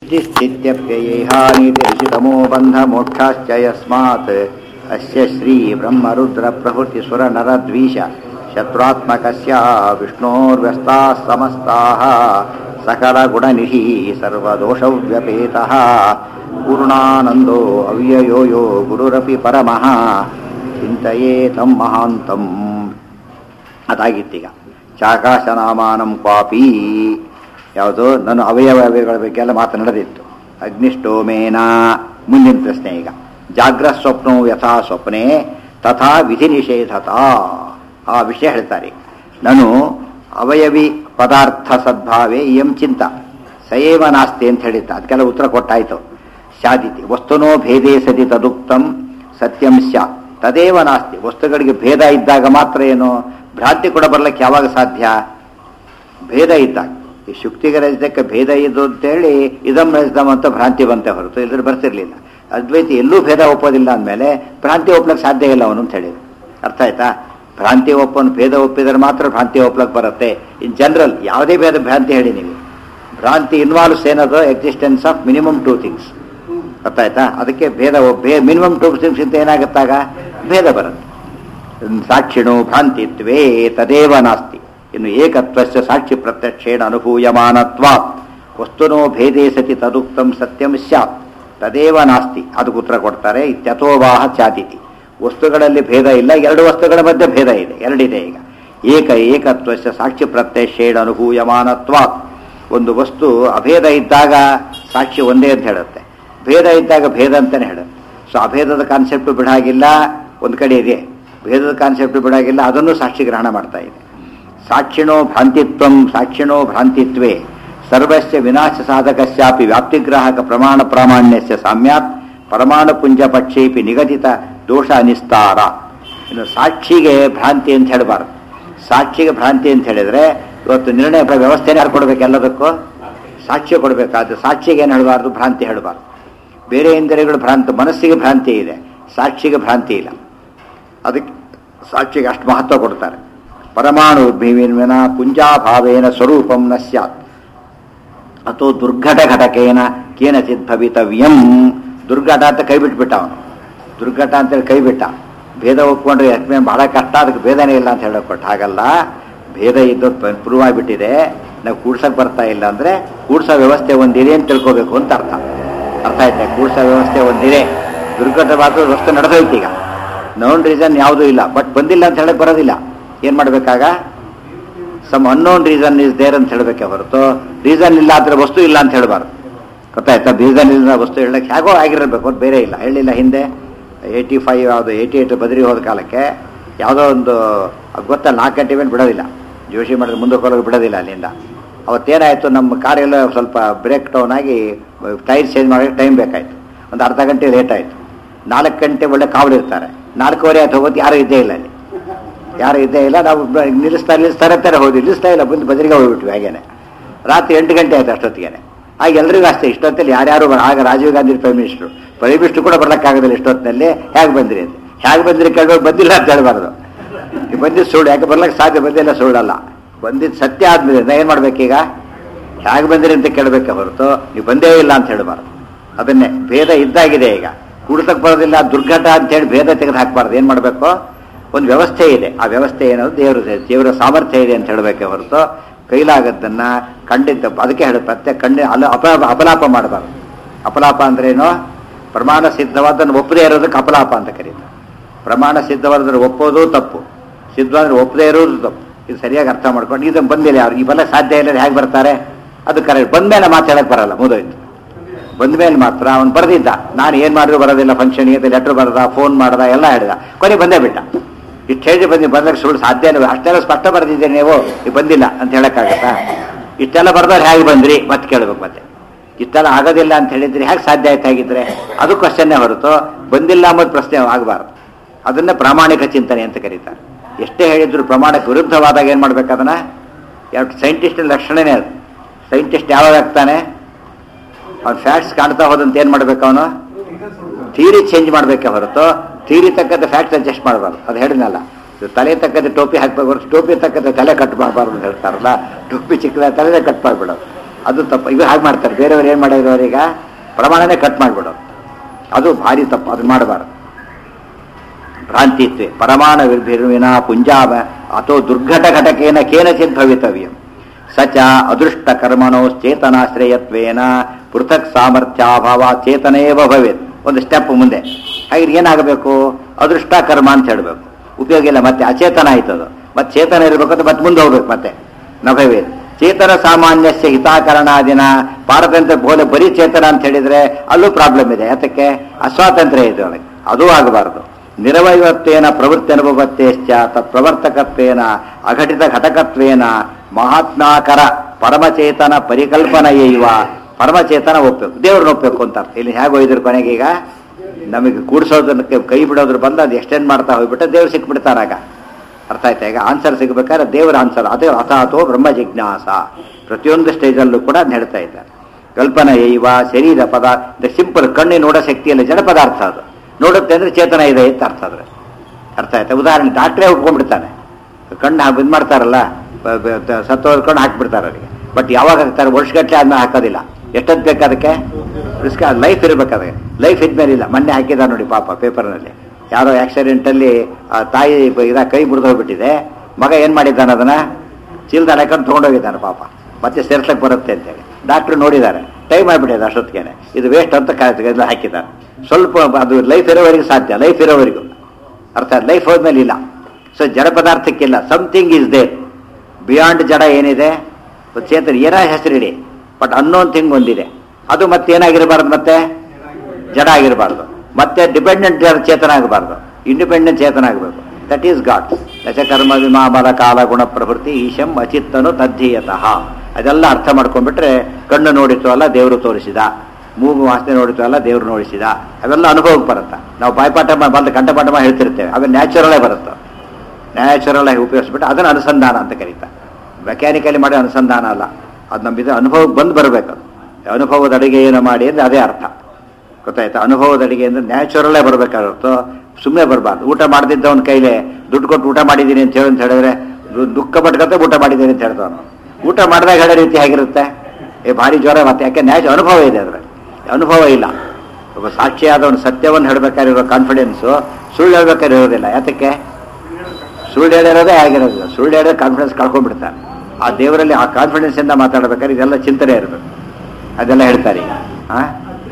सृष्टिस्थित्यप्ययेहानितिरिषितमो बन्धमोक्षाश्च यस्मात् अस्य श्रीब्रह्मरुद्रप्रभृतिसुरनरद्वीष शत्रुआत्मकस्य विष्णोर्व्यस्ताः समस्ताः सकलगुणनिधिः सर्वदोषव्यपेतः पूर्णानन्दो अव्ययो यो गुरुरपि परमः ಚಿಂತೆಯೇ ತಂ ಮಹಾಂತಂ ಅದಾಗಿತ್ತೀಗ ಚಾಕಾಶನಾಮಾನಂ ಕ್ವಾಪಿ ಯಾವುದು ನನ್ನ ಅವಯವಗಳ ಬಗ್ಗೆ ಎಲ್ಲ ಮಾತನಾಡದಿತ್ತು ಅಗ್ನಿಷ್ಟೋಮೇನ ಮುಂದಿನ ಪ್ರಶ್ನೆ ಈಗ ಜಾಗ್ರ ಸ್ವಪ್ನೋ ಯಥಾ ಸ್ವಪ್ನೆ ತಥಾ ವಿಧಿ ನಿಷೇಧತ ಆ ವಿಷಯ ಹೇಳ್ತಾರೆ ನಾನು ಅವಯವಿ ಪದಾರ್ಥ ಸದ್ಭಾವೇ ಇಯಂ ಚಿಂತ ಸಯೇವ ನಾಸ್ತಿ ಅಂತ ಹೇಳಿದ್ದ ಅದಕ್ಕೆಲ್ಲ ಉತ್ತರ ಕೊಟ್ಟಾಯ್ತು ಸ್ಯಾದಿತಿ ವಸ್ತುನೋ ಭೇದೇ ಸತಿ ತದುಕ್ತಂ ಸತ್ಯಂ ಸ್ಯಾತ್ ತದೇವ ನಾಸ್ತಿ ವಸ್ತುಗಳಿಗೆ ಭೇದ ಇದ್ದಾಗ ಮಾತ್ರ ಏನು ಭ್ರಾಂತಿ ಕೂಡ ಬರ್ಲಿಕ್ಕೆ ಯಾವಾಗ ಸಾಧ್ಯ ಭೇದ ಇದ್ದಾಗ ಈ ಶುಕ್ತಿಗೆ ರಜತಕ್ಕೆ ಭೇದ ಇದು ಅಂತೇಳಿ ಇದಂ ರಜತಂ ಅಂತ ಭ್ರಾಂತಿ ಬಂತೆ ಹೊರತು ಇದ್ರ ಬರ್ತಿರ್ಲಿಲ್ಲ ಅದ್ವೈತಿ ಎಲ್ಲೂ ಭೇದ ಒಪ್ಪೋದಿಲ್ಲ ಅಂದಮೇಲೆ ಭ್ರಾಂತಿ ಒಪ್ಲಕ್ಕೆ ಸಾಧ್ಯ ಇಲ್ಲ ಅವನು ಅಂತ ಹೇಳಿದ್ರು ಅರ್ಥ ಆಯ್ತಾ ಭ್ರಾಂತಿ ಒಪ್ಪನು ಭೇದ ಒಪ್ಪಿದರೆ ಮಾತ್ರ ಭ್ರಾಂತಿ ಒಪ್ಲಕ್ಕೆ ಬರುತ್ತೆ ಇನ್ ಜನರಲ್ ಯಾವುದೇ ಭೇದ ಭ್ರಾಂತಿ ಹೇಳಿ ನೀವು ಭ್ರಾಂತಿ ಇನ್ವಾಲ್ವ್ಸ್ ಏನದು existence of minimum two things ಗೊತ್ತಾಯ್ತಾ ಅದಕ್ಕೆ ಭೇದ ಮಿನಿಮಮ್ ಟೂ ಥಿಂಗ್ಸ್ ಅಂತ ಏನಾಗುತ್ತಾಗ ಭೇದ ಬರುತ್ತೆ ಸಾಕ್ಷಿಣೋ ಭ್ರಾಂತಿತ್ವೇ ತದೇವ ನಾಸ್ತಿ ಇನ್ನು ಏಕತ್ವಸ್ಯ ಸಾಕ್ಷಿ ಪ್ರತ್ಯಕ್ಷೇಣ ಅನುಭೂಯಮಾನತ್ವಾತ್ ವಸ್ತುನೋ ಭೇದೇ ಸತಿ ತದುಕ್ತಂ ಸತ್ಯಂ ಸ್ಯಾತ್ ತದೇವ ನಾಸ್ತಿ ಅದಕ್ಕೆ ಉತ್ತರ ಕೊಡ್ತಾರೆ ಇತ್ಯಥೋವಾಹ ಚಾತಿತಿ ವಸ್ತುಗಳಲ್ಲಿ ಭೇದ ಇಲ್ಲ ಎರಡು ವಸ್ತುಗಳ ಮಧ್ಯೆ ಭೇದ ಇದೆ ಎರಡಿದೆ ಈಗ ಏಕ ಏಕತ್ವಸ್ಯ ಸಾಕ್ಷಿ ಪ್ರತ್ಯಕ್ಷೇಣ ಅನುಭೂಯಮಾನತ್ವಾತ್ ಒಂದು ವಸ್ತು ಅಭೇದ ಇದ್ದಾಗ ಸಾಕ್ಷಿ ಒಂದೇ ಅಂತ ಹೇಳುತ್ತೆ ಭೇದ ಇದ್ದಾಗ ಭೇದ ಅಂತಾನೆ ಹೇಳುತ್ತೆ ಸೊ ಅಭೇದದ ಕಾನ್ಸೆಪ್ಟ್ ಬಿಡಾಗಿಲ್ಲ ಒಂದು ಕಡೆ ಇದೆ ಭೇದದ ಕಾನ್ಸೆಪ್ಟ್ ಬಿಡಾಗಿಲ್ಲ ಅದನ್ನು ಸಾಕ್ಷಿ ಗ್ರಹಣ ಮಾಡ್ತಾ ಇದೆ ಸಾಕ್ಷಿಣೋ ಭ್ರಾಂತಿತ್ವಂ ಸಾಕ್ಷಿಣೋ ಭ್ರಾಂತಿತ್ವೇ ಸರ್ವಸ್ಯ ವಿನಾಶ ಸಾಧಕಸ್ಯಾಪಿ ವ್ಯಾಪ್ತಿಗ್ರಾಹಕ ಪ್ರಮಾಣ ಪ್ರಾಮಾಣ್ಯಸ್ಯ ಸಾಮ್ಯಾತ್ ಪರಮಾಣು ಪುಂಜ ಪಕ್ಷೇಪಿ ನಿಗದಿತ ದೋಷ ಅನಿಸ್ತಾರ ಇನ್ನು ಸಾಕ್ಷಿಗೆ ಭ್ರಾಂತಿ ಅಂತ ಹೇಳಬಾರ್ದು ಸಾಕ್ಷಿಗೆ ಭ್ರಾಂತಿ ಅಂತ ಹೇಳಿದ್ರೆ ಇವತ್ತು ನಿರ್ಣಯ ವ್ಯವಸ್ಥೆನೇ ಯಾರು ಕೊಡಬೇಕು ಎಲ್ಲದಕ್ಕೂ ಸಾಕ್ಷ್ಯ ಕೊಡಬೇಕಾದ್ರೆ ಸಾಕ್ಷಿಗೆ ಏನು ಹೇಳಬಾರ್ದು ಭ್ರಾಂತಿ ಹೇಳಬಾರ್ದು ಬೇರೆ ಇಂದ್ರಿಯಗಳು ಭ್ರಾಂತಿ ಮನಸ್ಸಿಗೆ ಭ್ರಾಂತಿ ಇದೆ ಸಾಕ್ಷಿಗೆ ಭ್ರಾಂತಿ ಇಲ್ಲ ಅದಕ್ಕೆ ಸಾಕ್ಷಿಗೆ ಅಷ್ಟು ಮಹತ್ವ ಕೊಡ್ತಾರೆ ಪರಮಾಣು ಭೀಮಿನ ಪುಂಜಾಭಾವೇನ ಸ್ವರೂಪಂ ನ ಸ್ಯಾತ್ ಅಥೋ ದುರ್ಘಟ ಘಟಕೇನ ಕೇನಚಿತ್ ಭವಿತವ್ಯಂ ದುರ್ಘಟ ಅಂತ ಕೈ ಬಿಟ್ಬಿಟ್ಟ ಅವನು ದುರ್ಘಟ ಅಂತೇಳಿ ಕೈ ಬಿಟ್ಟ ಭೇದ ಒಪ್ಕೊಂಡ್ರೆ ಯಾಕೆ ಬಹಳ ಕಷ್ಟ ಅದಕ್ಕೆ ಭೇದನೇ ಇಲ್ಲ ಅಂತ ಹೇಳಕೊಟ್ಟು ಹಾಗಲ್ಲ ಭೇದ ಇದ್ದು ಪ್ರೂವ್ ಆಗಿಬಿಟ್ಟಿದೆ ನಾವು ಕೂಡ್ಸಕ್ ಬರ್ತಾ ಇಲ್ಲ ಅಂದ್ರೆ ಕೂಡ್ಸೋ ವ್ಯವಸ್ಥೆ ಒಂದಿದೆ ಅಂತ ತಿಳ್ಕೋಬೇಕು ಅಂತ ಅರ್ಥ ಅರ್ಥ ಆಯ್ತಾ ಕೂಡ್ಸೋ ವ್ಯವಸ್ಥೆ ಒಂದಿದೆ ದುರ್ಘಟವಾದ ವಸ್ತು ನಡೆದೋಯ್ತು ಈಗ ನೋನ್ ರೀಸನ್ ಯಾವುದೂ ಇಲ್ಲ ಬಟ್ ಬಂದಿಲ್ಲ ಅಂತ ಹೇಳಕ್ ಬರೋದಿಲ್ಲ ಏನ್ ಮಾಡ್ಬೇಕಾಗ some unknown reason is there ಅಂತ ಹೇಳಬೇಕೆ ಹೊರತು ರೀಸನ್ ಇಲ್ಲ ಅಂದ್ರೆ ವಸ್ತು ಇಲ್ಲ ಅಂತ ಹೇಳಬಾರ್ದು ಗೊತ್ತಾಯ್ತಾ ರೀಸನ್ ಇಲ್ಲ ವಸ್ತು ಹೇಳಕ್ಕೆ ಹೇಗೋ ಆಗಿರಬೇಕು ಅದು ಬೇರೆ ಇಲ್ಲ ಹೇಳಿಲ್ಲ ಹಿಂದೆ ಏಯ್ಟಿ ಫೈವ್ ಯಾವುದು ಏಯ್ಟಿ ಏಯ್ಟ್ ಬದ್ರಿ ಹೋದ ಕಾಲಕ್ಕೆ ಯಾವುದೋ ಒಂದು ಅದು ಗೊತ್ತಲ್ಲ ನಾಲ್ಕು ಗಂಟೆ ಮೇಲೆ ಬಿಡೋದಿಲ್ಲ ಜೋಶಿ ಮಾಡಿದ್ರೆ ಮುಂದಕ್ಕೆ ಹೋಗೋಕೆ ಬಿಡೋದಿಲ್ಲ ಅಲ್ಲಿಂದ ಅವತ್ತೇನಾಯಿತು ನಮ್ಮ ಕಾರೆಲ್ಲ ಸ್ವಲ್ಪ ಬ್ರೇಕ್ ಡೌನ್ ಆಗಿ ಟೈರ್ ಚೇಂಜ್ ಮಾಡೋಕ್ಕೆ ಟೈಮ್ ಬೇಕಾಯಿತು ಒಂದು ಅರ್ಧ ಗಂಟೆ ಲೇಟ್ ಆಯಿತು ನಾಲ್ಕು ಗಂಟೆ ಒಳ್ಳೆ ಕಾವಲಿರ್ತಾರೆ ನಾಲ್ಕೂವರೆ ಆಯ್ತು ಹೋಗೋದು ಯಾರೂ ಇದ್ದೇ ಇಲ್ಲ ಅಲ್ಲಿ ಯಾರು ಇದ್ದೇ ಇಲ್ಲ ನಾವು ನಿಲ್ಲಿಸ್ತಾ ನಿಲ್ಲಿಸ್ತಾರೆ ಅಂತಾರೆ ಹೋಗಿ ನಿಲ್ಲಿಸ್ತಾ ಇಲ್ಲ ಬಂದು ಬದಲಿಗೆ ಹೋಗ್ಬಿಟ್ವಿ ಹಾಗೇನೆ ರಾತ್ರಿ ಎಂಟು ಗಂಟೆ ಆಯ್ತು ಅಷ್ಟೊತ್ತಿಗೆ ಆಗ ಎಲ್ರಿಗೂ ಅಷ್ಟೇ ಇಷ್ಟೊತ್ತಲ್ಲಿ ಯಾರ್ಯಾರು ಆಗ Rajiv Gandhi prime minister prime minister ಕೂಡ ಬರ್ಲಿಕ್ಕಾಗೋದಿಲ್ಲ ಇಷ್ಟೊತ್ತಿನಲ್ಲಿ ಹೇಗೆ ಬಂದ್ರಿ ಅಂತ ಹೇಗೆ ಬಂದ್ರಿ ಕೇಳಬೇಕು ಬಂದಿಲ್ಲ ಅಂತ ಹೇಳ್ಬಾರ್ದು ನೀವು ಬಂದಿದ್ದು ಸುಳ್ಳು ಯಾಕೆ ಬರ್ಲಿಕ್ಕೆ ಸಾಧ್ಯ ಬಂದಿಲ್ಲ ಸುಳ್ಳಲ್ಲ ಬಂದಿದ್ದು ಸತ್ಯ ಆದ್ಮೇಲೆ ಏನು ಮಾಡ್ಬೇಕೀಗ ಹೇಗೆ ಬಂದಿರಿ ಅಂತ ಕೇಳಬೇಕೆ ಹೊರತು ನೀವು ಬಂದೇ ಇಲ್ಲ ಅಂತ ಹೇಳಬಾರ್ದು ಅದನ್ನೇ ಭೇದ ಇದ್ದಾಗಿದೆ ಈಗ ಕುಡ್ಸಕ್ ಬರೋದಿಲ್ಲ ದುರ್ಘಟ ಅಂತ ಹೇಳಿ ಭೇದ ತೆಗೆದು ಹಾಕ್ಬಾರ್ದು ಏನು ಮಾಡಬೇಕು ಒಂದು ವ್ಯವಸ್ಥೆ ಇದೆ ಆ ವ್ಯವಸ್ಥೆ ಏನದು ದೇವರು ದೇವರ ಸಾಮರ್ಥ್ಯ ಇದೆ ಅಂತ ಹೇಳಬೇಕೆ ಹೊರತು ಕೈಲಾಗದ್ದನ್ನ ಖಂಡಿತ ಅದಕ್ಕೆ ಹೇಳ ಪ್ರತ್ಯೇಕ ಖಂಡಿ ಅಲ್ಲ ಅಪ ಅಪಲಾಪ ಮಾಡಬಾರ್ದು ಅಪಲಾಪ ಅಂದ್ರೇನು ಪ್ರಮಾಣ ಸಿದ್ಧವಾದನ್ನು ಒಪ್ಪದೇ ಇರೋದಕ್ಕೆ ಅಪಲಾಪ ಅಂತ ಕರೀತಾರೆ ಪ್ರಮಾಣ ಸಿದ್ಧವಾದ್ರೆ ಒಪ್ಪೋದು ತಪ್ಪು ಸಿದ್ಧವಾದ್ರೆ ಒಪ್ಪದೇ ಇರೋದು ತಪ್ಪು ಇದು ಸರಿಯಾಗಿ ಅರ್ಥ ಮಾಡ್ಕೊಂಡು ಇದನ್ನು ಬಂದಿಲ್ಲ ಯಾರು ಇವೆಲ್ಲ ಸಾಧ್ಯ ಇಲ್ಲ ಹೇಗೆ ಬರ್ತಾರೆ ಅದು ಕರೆಕ್ಟ್ ಬಂದ್ಮೇಲೆ ಮಾತಾಡಕ್ಕೆ ಬರಲ್ಲ ಮುದೋಯ್ತು ಬಂದ್ಮೇಲೆ ಮಾತ್ರ ಅವನು ಬರೆದಿದ್ದ ನಾನು ಏನು ಮಾಡಿದ್ರು ಬರೋದಿಲ್ಲ ಫಂಕ್ಷನ್ಗೆ ಅಂತ ಲೆಟ್ರ್ ಬರೆದ ಫೋನ್ ಮಾಡ್ದ ಎಲ್ಲ ಹೇಳಿದ ಕೊನೆ ಬಂದೇ ಬಿಟ್ಟ ಇಷ್ಟು ಹೇಳಿ ಬಂದು ಬಂದಕ್ಕೆ ಸುಳ್ಳು ಸಾಧ್ಯ ಇಲ್ಲ ಅಷ್ಟೆಲ್ಲ ಸ್ಪಷ್ಟ ಬರೆದಿದ್ದೀರಿ ನೀವು ನೀವು ಬಂದಿಲ್ಲ ಅಂತ ಹೇಳಕ್ಕಾಗತ್ತಾ ಇಷ್ಟೆಲ್ಲ ಬರ್ದವ್ರು ಹೇಗೆ ಬಂದ್ರಿ ಮತ್ತೆ ಕೇಳ್ಬೇಕು ಮತ್ತೆ ಇಷ್ಟೆಲ್ಲ ಆಗೋದಿಲ್ಲ ಅಂತ ಹೇಳಿದ್ರಿ ಹೇಗೆ ಸಾಧ್ಯ ಆಯ್ತು ಹಾಗಿದ್ರೆ ಅದು ಕ್ವಶನ್ನೇ ಹೊರತು ಬಂದಿಲ್ಲ ಅನ್ನೋದು ಪ್ರಶ್ನೆ ಆಗಬಾರ್ದು ಅದನ್ನ ಪ್ರಾಮಾಣಿಕ ಚಿಂತನೆ ಅಂತ ಕರೀತಾರೆ ಎಷ್ಟೇ ಹೇಳಿದ್ರು ಪ್ರಮಾಣಕ್ಕೆ ವಿರುದ್ಧವಾದಾಗ ಏನು ಮಾಡ್ಬೇಕು ಅದನ್ನ ಎರಡು ಸೈಂಟಿಸ್ಟ್ ಲಕ್ಷಣನೇ ಅದು ಸೈಂಟಿಸ್ಟ್ ಯಾವಾಗ ಆಗ್ತಾನೆ ಅವ್ನು ಫ್ಯಾಕ್ಟ್ಸ್ ಕಾಣ್ತಾ ಹೋದಂತ ಏನು ಮಾಡ್ಬೇಕು ಅವನು ಥೀರಿ ಚೇಂಜ್ ಮಾಡಬೇಕೆ ಹೊರತು ಥೀರಿ ತಕ್ಕಂತೆ ಫ್ಯಾಕ್ಟ್ಸ್ ಅಡ್ಜಸ್ಟ್ ಮಾಡಬಾರ್ದು ಅದು ಹೇಳಿದ್ನಲ್ಲ ಇದು ತಲೆ ತಕ್ಕಂತೆ ಟೋಪಿ ಹಾಕ್ಬೇಕು ಹೊರತು ಟೋಪಿ ತಕ್ಕಂತೆ ತಲೆ ಕಟ್ ಮಾಡಬಾರ್ದು ಅಂತ ಹೇಳ್ತಾರಲ್ಲ ಟೋಪಿ ಚಿಕ್ಕದ ತಲೆ ಕಟ್ ಮಾಡಿಬಿಡೋದು ಅದು ತಪ್ಪು ಇವು ಹಾಗೆ ಮಾಡ್ತಾರೆ ಬೇರೆಯವ್ರು ಏನು ಮಾಡಿದ್ರು ಅವರೀಗ ಪ್ರಮಾಣನೇ ಕಟ್ ಮಾಡಿಬಿಡೋದು ಅದು ಭಾರಿ ತಪ್ಪು ಅದು ಮಾಡಬಾರ್ದು ಭ್ರಾಂತಿತ್ವೆ ಪರಮಾಣ ವಿರ್ಭಿರ್ವಿನ ಪುಂಜಾಮ ಅಥೋ ದುರ್ಘಟ ಘಟಕೇನ ಕೇನಚಿತ್ ಭವಿತವ್ಯಂ ಸಚ ಅದೃಷ್ಟ ಕರ್ಮಣೋಶ್ಚೇತನಾಶ್ರಯತ್ವೇನ ಪೃಥಕ್ ಸಾಮರ್ಥ್ಯಾಭಾವ ಚೇತನೇವ ಭವೇತ್ ಒಂದು ಸ್ಟೆಪ್ ಮುಂದೆ ಹಾಗೆ ಏನಾಗಬೇಕು ಅದೃಷ್ಟ ಕರ್ಮ ಅಂತ ಹೇಳಬೇಕು ಉಪಯೋಗ ಇಲ್ಲ ಮತ್ತೆ ಅಚೇತನ ಆಯ್ತದು ಮತ್ತೆ ಚೇತನ ಇರಬೇಕು ಅಂತ ಮತ್ತೆ ಮುಂದೆ ಹೋಗ್ಬೇಕು ಮತ್ತೆ ನಭವೇತ್ ಚೇತನ ಸಾಮಾನ್ಯಸ್ಯ ಹಿತಾಕರಣಾದಿನ ಪಾರತಂತ್ರ ಬೋಲೆ ಬರೀ ಚೇತನ ಅಂತ ಹೇಳಿದ್ರೆ ಅಲ್ಲೂ ಪ್ರಾಬ್ಲಮ್ ಇದೆ ಯಾತಕ್ಕೆ ಅಸ್ವಾತಂತ್ರ್ಯ ಇದೆ ಒಳಗೆ ಅದೂ ಆಗಬಾರದು ನಿರವಯವತ್ವೇನ ಪ್ರವೃತ್ತಿ ಅನುಭವತ್ಯಶ್ಚ ತತ್ಪ್ರವರ್ತಕತ್ವೇನ ಅಘಟಿತ ಘಟಕತ್ವೇನ ಮಹಾತ್ಮಾಕರ ಪರಮಚೇತನ ಪರಿಕಲ್ಪನೆಯೈವ ಪರಮಚೇತನ ಒಪ್ಪಬೇಕು ದೇವ್ರನ್ನ ಒಪ್ಪಬೇಕು ಅಂತ ಅರ್ಥ ಇಲ್ಲಿ ಹೇಗೆ ಒಯ್ದ್ರು ಕೊನೆಗೆ ಈಗ ನಮಗೆ ಕೂಡಿಸೋದಕ್ಕೆ ಕೈ ಬಿಡೋದ್ರ ಬಂದು ಅದು ಎಕ್ಸ್ಟೆಂಡ್ ಮಾಡ್ತಾ ಹೋಗ್ಬಿಟ್ಟು ದೇವ್ರು ಸಿಕ್ಬಿಡ್ತಾರಾಗ ಅರ್ಥ ಆಯ್ತಾ ಈಗ ಆನ್ಸರ್ ಸಿಗಬೇಕಾದ್ರೆ ದೇವರ ಆನ್ಸರ್ ಅದೇ ಅಥಾತೋ ಬ್ರಹ್ಮ ಜಿಜ್ಞಾಸ ಪ್ರತಿಯೊಂದು ಸ್ಟೇಜಲ್ಲೂ ಕೂಡ ಅದ್ನ ಹೇಳ್ತಾ ಇದ್ದಾರೆ ಕಲ್ಪನೆ ಇವ ಶರೀರ ಪದ ಸಿಂಪಲ್ ಕಣ್ಣಿ ನೋಡೋ ಶಕ್ತಿಯಲ್ಲಿ ಜಡ ಪದಾರ್ಥ ಅದು ನೋಡುತ್ತೆ ಅಂದ್ರೆ ಚೇತನ ಇದೆ ಅಂತ ಅರ್ಥ ಆದ್ರೆ ಅರ್ಥ ಆಯ್ತಾ ಉದಾಹರಣೆ ಡಾಕ್ಟ್ರೇ ಉಟ್ಕೊಂಡ್ಬಿಡ್ತಾನೆ ಕಣ್ಣು ಹಾಕಿ ಇದು ಮಾಡ್ತಾರಲ್ಲ ಸತ್ತೋದ್ ಕಣ್ಣು ಹಾಕ್ಬಿಡ್ತಾರೆ ಅವರಿಗೆ ಬಟ್ ಯಾವಾಗ ಹಾಕ್ತಾರೆ ವರ್ಷಗಟ್ಟಲೆ ಆದ್ಮೇಲೆ ಹಾಕೋದಿಲ್ಲ ಎಷ್ಟೊತ್ತು ಬೇಕು ಅದಕ್ಕೆ ರಿಸ್ಕ್ ಲೈಫ್ ಇರ್ಬೇಕು ಅದಕ್ಕೆ ಲೈಫ್ ಇದ್ಮೇಲೆ ಇಲ್ಲ ಮೊನ್ನೆ ಹಾಕಿದ ನೋಡಿ ಪಾಪ ಪೇಪರ್ನಲ್ಲಿ ಯಾರೋ ಆಕ್ಸಿಡೆಂಟಲ್ಲಿ ಆ ತಾಯಿ ಬ- ಇದ ಕೈ ಮುರಿದು ಹೋಗ್ಬಿಟ್ಟಿದೆ ಮಗ ಏನು ಮಾಡಿದ್ದಾನೆ ಅದನ್ನ ಚೀಲ್ದ ಹಾಕೊಂಡು ತೊಗೊಂಡೋಗಿದ್ದಾನೆ ಪಾಪ ಮತ್ತೆ ಸೇರ್ಸಕ್ಕೆ ಬರುತ್ತೆ ಅಂತೇಳಿ ಡಾಕ್ಟ್ರು ನೋಡಿದ್ದಾರೆ ಟೈಮ್ ಆಗಿಬಿಟ್ಟಿದೆ ಅಷ್ಟೊತ್ತಿಗೆ ಇದು ವೇಸ್ಟ್ ಅಂತ ಕಾ- ಇದನ್ನ ಹಾಕಿದ್ದಾರೆ ಸ್ವಲ್ಪ ಅದು ಲೈಫ್ ಇರೋವರೆಗೂ ಸಾಧ್ಯ ಲೈಫ್ ಇರೋವರೆಗೂ ಅರ್ಥ ಲೈಫ್ ಹೋದ್ಮೇಲೆ ಇಲ್ಲ ಸೊ ಜಡ ಪದಾರ್ಥಕ್ಕಿಲ್ಲ ಸಮಥಿಂಗ್ ಇಸ್ ದೇರ್ ಬಿಯಾಂಡ್ ಜಡ ಏನಿದೆ ಚೇತನ ಏನೋ ಹೆಸರಿಡಿ ಬಟ್ ಅನ್ನೋನ್ ಥಿಂಗ್ ಒಂದಿದೆ ಅದು ಮತ್ತೆ ಏನಾಗಿರಬಾರ್ದು ಮತ್ತೆ ಜಡ ಆಗಿರಬಾರ್ದು ಮತ್ತೆ ಡಿಪೆಂಡೆಂಟ್ ಚೇತನ ಆಗಬಾರ್ದು ಇಂಡಿಪೆಂಡೆಂಟ್ ಚೇತನ ಆಗಬೇಕು ದಟ್ ಈಸ್ ಗಾಡ್ ದಶಕರ್ಮ ವಿಮಾಬಲ ಕಾಲ ಗುಣ ಪ್ರವೃತ್ತಿ ಈಶಂ ಅಚಿತ್ತನು ತದ್ಧೀಯತಃ ಅದೆಲ್ಲ ಅರ್ಥ ಮಾಡ್ಕೊಂಡ್ಬಿಟ್ರೆ ಕಣ್ಣು ನೋಡಿತು ಅಲ್ಲ ದೇವರು ತೋರಿಸಿದ ಮೂಗು ವಾಸನೆ ನೋಡಿತು ಅಲ್ಲ ದೇವರು ನೋಡಿಸಿದ ಅವೆಲ್ಲ ಅನುಭವಕ್ಕೆ ಬರುತ್ತೆ ನಾವು ಬಾಯ್ಪಾಠ ಮಾ- ಬಂದು ಕಂಠಪಾಠ ಮಾಡಿ ಹೇಳ್ತಿರ್ತೇವೆ ಅವು ನ್ಯಾಚುರಲೇ ಬರುತ್ತೆ ನ್ಯಾಚುರಲ್ ಆಗಿ ಉಪಯೋಗಿಸ್ಬಿಟ್ಟು ಅದನ್ನು ಅನುಸಂಧಾನ ಅಂತ ಕರೀತಾರೆ ಮೆಕ್ಯಾನಿಕಲಿ ಮಾಡೋ ಅನುಸಂಧಾನ ಅಲ್ಲ ಅದು ನಮ್ಮಿದು ಅನುಭವಕ್ಕೆ ಬಂದು ಬರಬೇಕು ಅನುಭವದ ಅಡಿಗೆ ಏನು ಮಾಡಿ ಅಂದರೆ ಅದೇ ಅರ್ಥ ಗೊತ್ತಾಯ್ತಾ ಅನುಭವದ ಅಡಿಗೆ ಅಂದರೆ ನ್ಯಾಚುರಲ್ಲೇ ಬರಬೇಕಾಗಿರುತ್ತೋ ಸುಮ್ಮನೆ ಬರಬಾರ್ದು ಊಟ ಮಾಡದಿದ್ದವನ ಕೈಲೇ ದುಡ್ಡು ಕೊಟ್ಟು ಊಟ ಮಾಡಿದ್ದೀನಿ ಅಂತ ಹೇಳಿ ಅಂತ ಹೇಳಿದ್ರೆ ದು- ದುಃಖ ಪಟ್ಕೊತ ಊಟ ಮಾಡಿದ್ದೀನಿ ಅಂತ ಹೇಳ್ತಾವನು ಊಟ ಮಾಡಿದಾಗ ಹೇಳೋ ರೀತಿ ಹೇಗಿರುತ್ತೆ ಏ ಭಾರಿ ಜ್ವರ ಮತ್ತೆ ಯಾಕೆ ನ್ಯಾಚ್ ಅನುಭವ ಇದೆ ಅದರಲ್ಲಿ ಅನುಭವ ಇಲ್ಲ ಒಬ್ಬ ಸಾಕ್ಷಿಯಾದವನು ಸತ್ಯವನ್ನು ಹೇಳಬೇಕಾಗಿರೋ ಕಾನ್ಫಿಡೆನ್ಸು ಸುಳ್ಳು ಹೇಳ್ಬೇಕಾದ್ರೆ ಇರೋದಿಲ್ಲ ಯಾತಕ್ಕೆ ಸುಳ್ಳು ಹೇಳಿರೋದೇ ಆಗಿರೋದಿಲ್ಲ ಸುಳ್ಳು ಹೇಳಿದ್ರೆ ಕಾನ್ಫಿಡೆನ್ಸ್ ಕಳ್ಕೊಂಡ್ಬಿಡ್ತಾನೆ ಆ ದೇವರಲ್ಲಿ ಆ ಕಾನ್ಫಿಡೆನ್ಸ್ ಇಂದ ಮಾತಾಡ್ಬೇಕಾದ್ರೆ ಇದೆಲ್ಲ ಚಿಂತನೆ ಇರಬೇಕು ಅದೆಲ್ಲ ಹೇಳ್ತಾರೆ ಈಗ ಆ?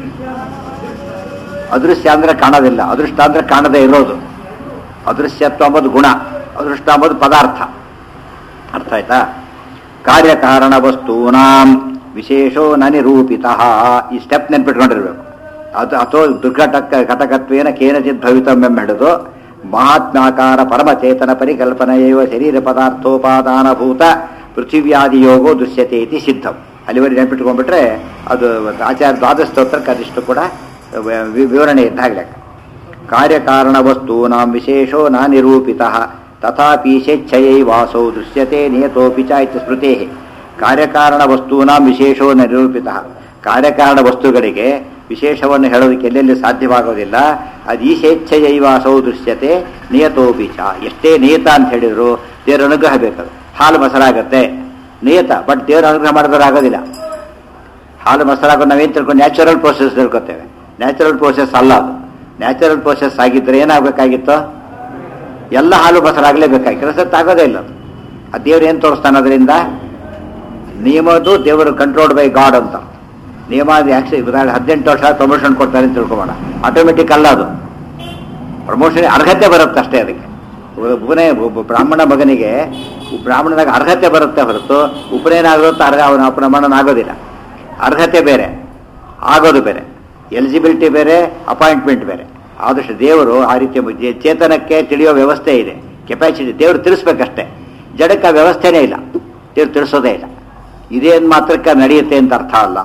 ಅದೃಶ್ಯ ಅಂದ್ರೆ ಕಾಣೋದಿಲ್ಲ ಅದೃಷ್ಟ ಅಂದ್ರೆ ಕಾಣದೇ ಇರೋದು ಅದೃಶ್ಯತ್ವ ಅಂಬೋದು ಗುಣ ಅದೃಷ್ಟ ಅಂಬೋದು ಪದಾರ್ಥ ಅರ್ಥ ಆಯ್ತಾ ಕಾರ್ಯಕಾರಣ ವಸ್ತೂನಾಂ ವಿಶೇಷೋ ನ ನಿರೂಪಿತ ಈ ಸ್ಟೆಪ್ ನೆನ್ಪಿಟ್ಕೊಂಡಿರ್ಬೇಕು ಅದು ಅಥೋ ದುರ್ಘಟಕ ಘಟಕತ್ವೇನ ಕೇನಚಿತ್ ಭವಿತವ್ಯಂ ಹಿಡಿದು ಮಹಾತ್ಮಾಕಾರ ಪರಮಚೇತನ ಪರಿಕಲ್ಪನೆಯವ ಶರೀರ ಪದಾರ್ಥೋಪಾದಾನಭೂತ ಪೃಥಿವ್ಯಾದಿ ಯೋಗೋ ದೃಶ್ಯತೆ ಇತಿ ಸಿದ್ಧಂ ಅಲ್ಲಿವರೆಗೆ ನೆನ್ಪಿಟ್ಕೊಂಡ್ಬಿಟ್ರೆ ಅದು ಆಚಾರ್ಯ ದ್ವಾದಶ ಸ್ತೋತ್ರಕ್ಕೆ ಅದಿಷ್ಟು ಕೂಡ ವಿ- ವಿವರಣೆ ಇದ್ದಾಗಲೇ ಕಾರ್ಯಕಾರಣ ವಸ್ತೂನಾಂ ವಿಶೇಷೋ ನ ನಿರೂಪಿತ ತಥಾಪಿ ಸ್ವೇಚ್ಛಯೈ ವಾಸೌ ದೃಶ್ಯತೆ ನಿಯತೋಪಿ ಚ ಇತಿ ಸ್ಮೃತೆ ಕಾರ್ಯಕಾರಣ ವಸ್ತೂನಾಂ ವಿಶೇಷೋ ನ ನಿರೂಪಿತ ಕಾರ್ಯಕಾರಣ ವಸ್ತುಗಳಿಗೆ ವಿಶೇಷವನ್ನು ಹೇಳೋದಕ್ಕೆ ಎಲ್ಲೆಲ್ಲಿ ಸಾಧ್ಯವಾಗೋದಿಲ್ಲ ಅದು ಈ ಸ್ವೇಚ್ಛಯೈ ವಾಸೌ ದೃಶ್ಯತೆ ನಿಯತೋಪಿ ಚ ಎಷ್ಟೇ ನಿಯತ ಅಂತ ಹೇಳಿದ್ರು ದೇವರ ಅನುಗ್ರಹ ಬೇಕದು ಹಾಲು ಮೊಸರಾಗತ್ತೆ ನಿಯತ ಬಟ್ ದೇವರ ಅನುಗ್ರಹ ಮಾಡಿದ್ರೆ ಆಗೋದಿಲ್ಲ ಹಾಲು ಮೊಸರಾಗ ನಾವೇನು ತಿಳ್ಕೊಂಡು ನ್ಯಾಚುರಲ್ ಪ್ರೋಸೆಸ್ ತಿಳ್ಕೊತೇವೆ ನ್ಯಾಚುರಲ್ ಪ್ರೋಸೆಸ್ ಅಲ್ಲ ಅದು ನ್ಯಾಚುರಲ್ ಪ್ರೋಸೆಸ್ ಆಗಿದ್ರೆ ಏನಾಗಬೇಕಾಗಿತ್ತು ಎಲ್ಲ ಹಾಲು ಮೊಸರಾಗಲೇಬೇಕಾಗಿ ಕೆಲಸ ಆಗೋದೇ ಇಲ್ಲ ಅದು ಆ ದೇವ್ರು ಏನು ತೋರಿಸ್ತಾನೆ ಅದರಿಂದ ನಿಯಮದು ದೇವರು ಕಂಟ್ರೋಲ್ಡ್ ಬೈ ಗಾಡ್ ಅಂತ ನಿಯಮ ಅದು ಆಕ್ಚು ಉದಾಹರಣೆ ಹದಿನೆಂಟು ವರ್ಷ ಪ್ರಮೋಷನ್ ಕೊಡ್ತಾರೆ ಅಂತ ತಿಳ್ಕೊಬೋಣ ಆಟೋಮೆಟಿಕ್ ಅಲ್ಲ ಅದು ಪ್ರಮೋಷನ್ ಅರ್ಹತೆ ಬರುತ್ತೆ ಅಷ್ಟೇ ಅದಕ್ಕೆ ಒಬ್ಬನೇ ಒಬ್ಬ ಬ್ರಾಹ್ಮಣ ಮಗನಿಗೆ ಬ್ರಾಹ್ಮಣನಾಗ ಅರ್ಹತೆ ಬರುತ್ತೆ ಹೊರತು ಉಪನಯನಾಗಿರುತ್ತೆ ಅರ್ಹ ಅವನ ಪ್ರಮಾಣನಾಗೋದಿಲ್ಲ ಅರ್ಹತೆ ಬೇರೆ ಆಗೋದು ಬೇರೆ ಎಲಿಜಿಬಿಲಿಟಿ ಬೇರೆ ಅಪಾಯಿಂಟ್ಮೆಂಟ್ ಬೇರೆ ಆದಷ್ಟು ದೇವರು ಆ ರೀತಿಯ ಜೆ- ಚೇತನಕ್ಕೆ ತಿಳಿಯೋ ವ್ಯವಸ್ಥೆ ಇದೆ ಕೆಪಾಸಿಟಿ ದೇವರು ತಿಳಿಸ್ಬೇಕಷ್ಟೇ ಜಡಕ್ಕೆ ಆ ವ್ಯವಸ್ಥೆನೇ ಇಲ್ಲ ದೇವ್ರು ತಿಳಿಸೋದೇ ಇಲ್ಲ ಇದೇನು ಮಾತ್ರಕ್ಕೆ ನಡೆಯುತ್ತೆ ಅಂತ ಅರ್ಥ ಅಲ್ಲ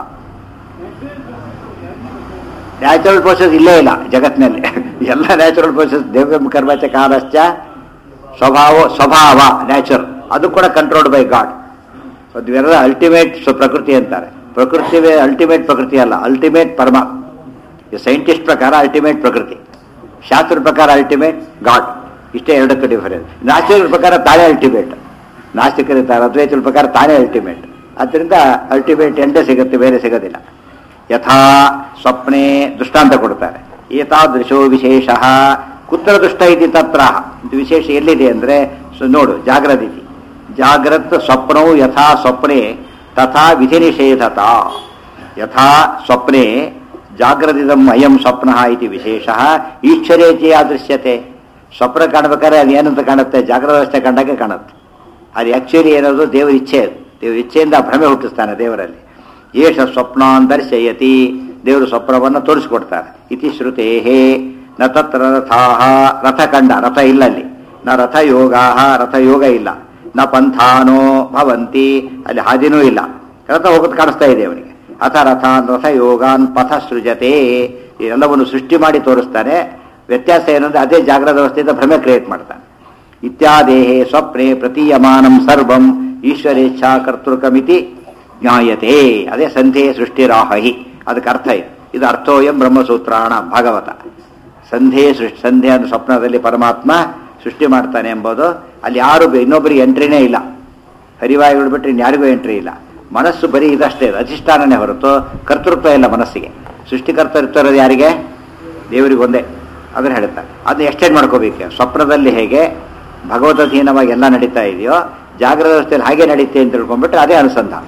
ನ್ಯಾಚುರಲ್ ಪ್ರೋಸೆಸ್ ಇಲ್ಲೇ ಇಲ್ಲ ಜಗತ್ತಿನಲ್ಲಿ ಎಲ್ಲ ನ್ಯಾಚುರಲ್ ಪ್ರೋಸೆಸ್ ದೇವ್ಯ ಕರ್ಮಚ ಕಾಲಶ್ಚ ಸ್ವಭಾವ ಸ್ವಭಾವ ನ್ಯಾಚುರಲ್ ಅದು ಕೂಡ ಕಂಟ್ರೋಲ್ಡ್ ಬೈ ಗಾಡ್ ಅದು ಇವೆಲ್ಲ ಅಲ್ಟಿಮೇಟ್ ಪ್ರಕೃತಿ ಅಂತಾರೆ ಪ್ರಕೃತಿ ಅಲ್ಟಿಮೇಟ್ ಪ್ರಕೃತಿ ಅಲ್ಲ ಅಲ್ಟಿಮೇಟ್ ಪರಮ ಸೈಂಟಿಸ್ಟ್ ಪ್ರಕಾರ ಅಲ್ಟಿಮೇಟ್ ಪ್ರಕೃತಿ ಶಾಸ್ತ್ರದ ಪ್ರಕಾರ ಅಲ್ಟಿಮೇಟ್ ಗಾಡ್ ಇಷ್ಟೇ ಎರಡಕ್ಕೆ ಡಿಫರೆನ್ಸ್ ನಾಸ್ತಿಕರ ಪ್ರಕಾರ ತಾನೇ ಅಲ್ಟಿಮೇಟ್ ನಾಸ್ತಿಕರಿದ್ದಾರೆ ಅದ್ವೈತರ ಪ್ರಕಾರ ತಾನೇ ಅಲ್ಟಿಮೇಟ್ ಅದರಿಂದ ಅಲ್ಟಿಮೇಟ್ ಎಂಡೇ ಸಿಗುತ್ತೆ ಬೇರೆ ಸಿಗೋದಿಲ್ಲ ಯಥಾ ಸ್ವಪ್ನೆ ದೃಷ್ಟಾಂತ ಕೊಡ್ತಾರೆ ಏತಾದೃಶೋ ವಿಶೇಷ ಕುತ್ರ ದುಷ್ಟ ಇತಿ ತತ್ರ ಇದು ವಿಶೇಷ ಎಲ್ಲಿದೆ ಅಂದರೆ ನೋಡು ಜಾಗ್ರತಿ ಜಾಗ್ರತ್ ಸ್ವಪ್ನವು ಯಥಾ ಸ್ವಪ್ನೆ ತಥಾ ವಿಧಿ ನಿಷೇಧತ ಯಥಾ ಸ್ವಪ್ನೆ ಜಾಗ್ರತಿದಂ ಅಯಂ ಸ್ವಪ್ನ ಇತಿ ವಿಶೇಷ ಈಶ್ವರೇತಿ ಅದೃಶ್ಯತೆ ಸ್ವಪ್ನ ಕಾಣಬೇಕಾದ್ರೆ ಅದು ಏನಂತ ಕಾಣುತ್ತೆ ಜಾಗ್ರತ ಅವಸ್ಥೆ ಕಂಡಾಗೆ ಕಾಣುತ್ತೆ ಅದು ಆ್ಯಕ್ಚುಲಿ ಏನದು ದೇವರ ಇಚ್ಛೆ ಅದು ದೇವರ ಇಚ್ಛೆಯಿಂದ ಭ್ರಮೆ ಹುಟ್ಟಿಸ್ತಾನೆ ದೇವರಲ್ಲಿ ಏಷ ಸ್ವಪ್ನಾನ್ ದರ್ಶಯತಿ ದೇವರು ಸ್ವಪ್ನವನ್ನು ತೋರಿಸ್ಕೊಡ್ತಾರೆ ಇತಿ ಶ್ರುತೇ ನ ತತ್ರ ರಥಾಹ ರಥ ಕಂಡ ರಥ ಇಲ್ಲ ಅಲ್ಲಿ ನ ರಥಯೋಗಾ ರಥಯೋಗ ಇಲ್ಲ ನ ಪಂಥಾನೋ ಭವಂತಿ ಅಲ್ಲಿ ಹಾದಿನೂ ಇಲ್ಲ ರಥ ಹೋಗೋದು ಕಾಣಿಸ್ತಾ ಇದೆ ಅವನಿಗೆ ಅಥ ರಥಾನ್ ರಥಯೋಗಾನ್ ಪಥ ಸೃಜತೆ ಇದೆಲ್ಲವನ್ನು ಸೃಷ್ಟಿ ಮಾಡಿ ತೋರಿಸ್ತಾನೆ ವ್ಯತ್ಯಾಸ ಏನಂದ್ರೆ ಅದೇ ಜಾಗ್ರದ ಅವಸ್ಥೆಯಿಂದ ಭ್ರಮೆ ಕ್ರಿಯೇಟ್ ಮಾಡ್ತಾನೆ ಇತ್ಯಾದೇಹೇ ಸ್ವಪ್ನೆ ಪ್ರತೀಯಮಾನಂ ಸರ್ವಂ ಈಶ್ವರೇಚ್ಛಾ ಕರ್ತೃಕಮಿತಿ ಜ್ಞಾಯತೆ ಅದೇ ಸಂಧೆ ಸೃಷ್ಟಿರಾಹಿ ಅದಕ್ಕೆ ಅರ್ಥ ಇದೆ ಇದು ಅರ್ಥೋಯಂ ಬ್ರಹ್ಮಸೂತ್ರಾಣ ಭಾಗವತ ಸಂಧೆ ಸೃಷ್ಟಿ ಸಂಧೆ ಅನ್ನೋ ಸ್ವಪ್ನದಲ್ಲಿ ಪರಮಾತ್ಮ ಸೃಷ್ಟಿ ಮಾಡ್ತಾನೆ ಎಂಬುದು ಅಲ್ಲಿ ಯಾರು ಬೆ- ಇನ್ನೊಬ್ಬರಿಗೆ ಎಂಟ್ರಿನೇ ಇಲ್ಲ ಹರಿವಾಯುಗಳು ಬಿಟ್ಟರೆ ಇನ್ಯಾರಿಗೂ ಎಂಟ್ರಿ ಇಲ್ಲ ಮನಸ್ಸು ಬರೀ ಇದಷ್ಟೇ ಅಧಿಷ್ಠಾನನೇ ಹೊರತು ಕರ್ತೃತ್ವ ಇಲ್ಲ ಮನಸ್ಸಿಗೆ ಸೃಷ್ಟಿಕರ್ತೃತ್ವ ಇರೋದು ಯಾರಿಗೆ ದೇವರಿಗೆ ಒಂದೇ ಅದನ್ನು ಹೇಳ್ತಾರೆ ಅದನ್ನ ಎಕ್ಸ್ಟೆಂಡ್ ಮಾಡ್ಕೋಬೇಕು ಸ್ವಪ್ನದಲ್ಲಿ ಹೇಗೆ ಭಗವತಧೀನವಾಗಿ ಎಲ್ಲ ನಡೀತಾ ಇದೆಯೋ ಜಾಗ್ರದ ಅವಸ್ಥೆಯಲ್ಲಿ ಹಾಗೆ ನಡೀತೆ ಅಂತ ತಿಳ್ಕೊಂಡ್ಬಿಟ್ರೆ ಅದೇ ಅನುಸಂಧಾನ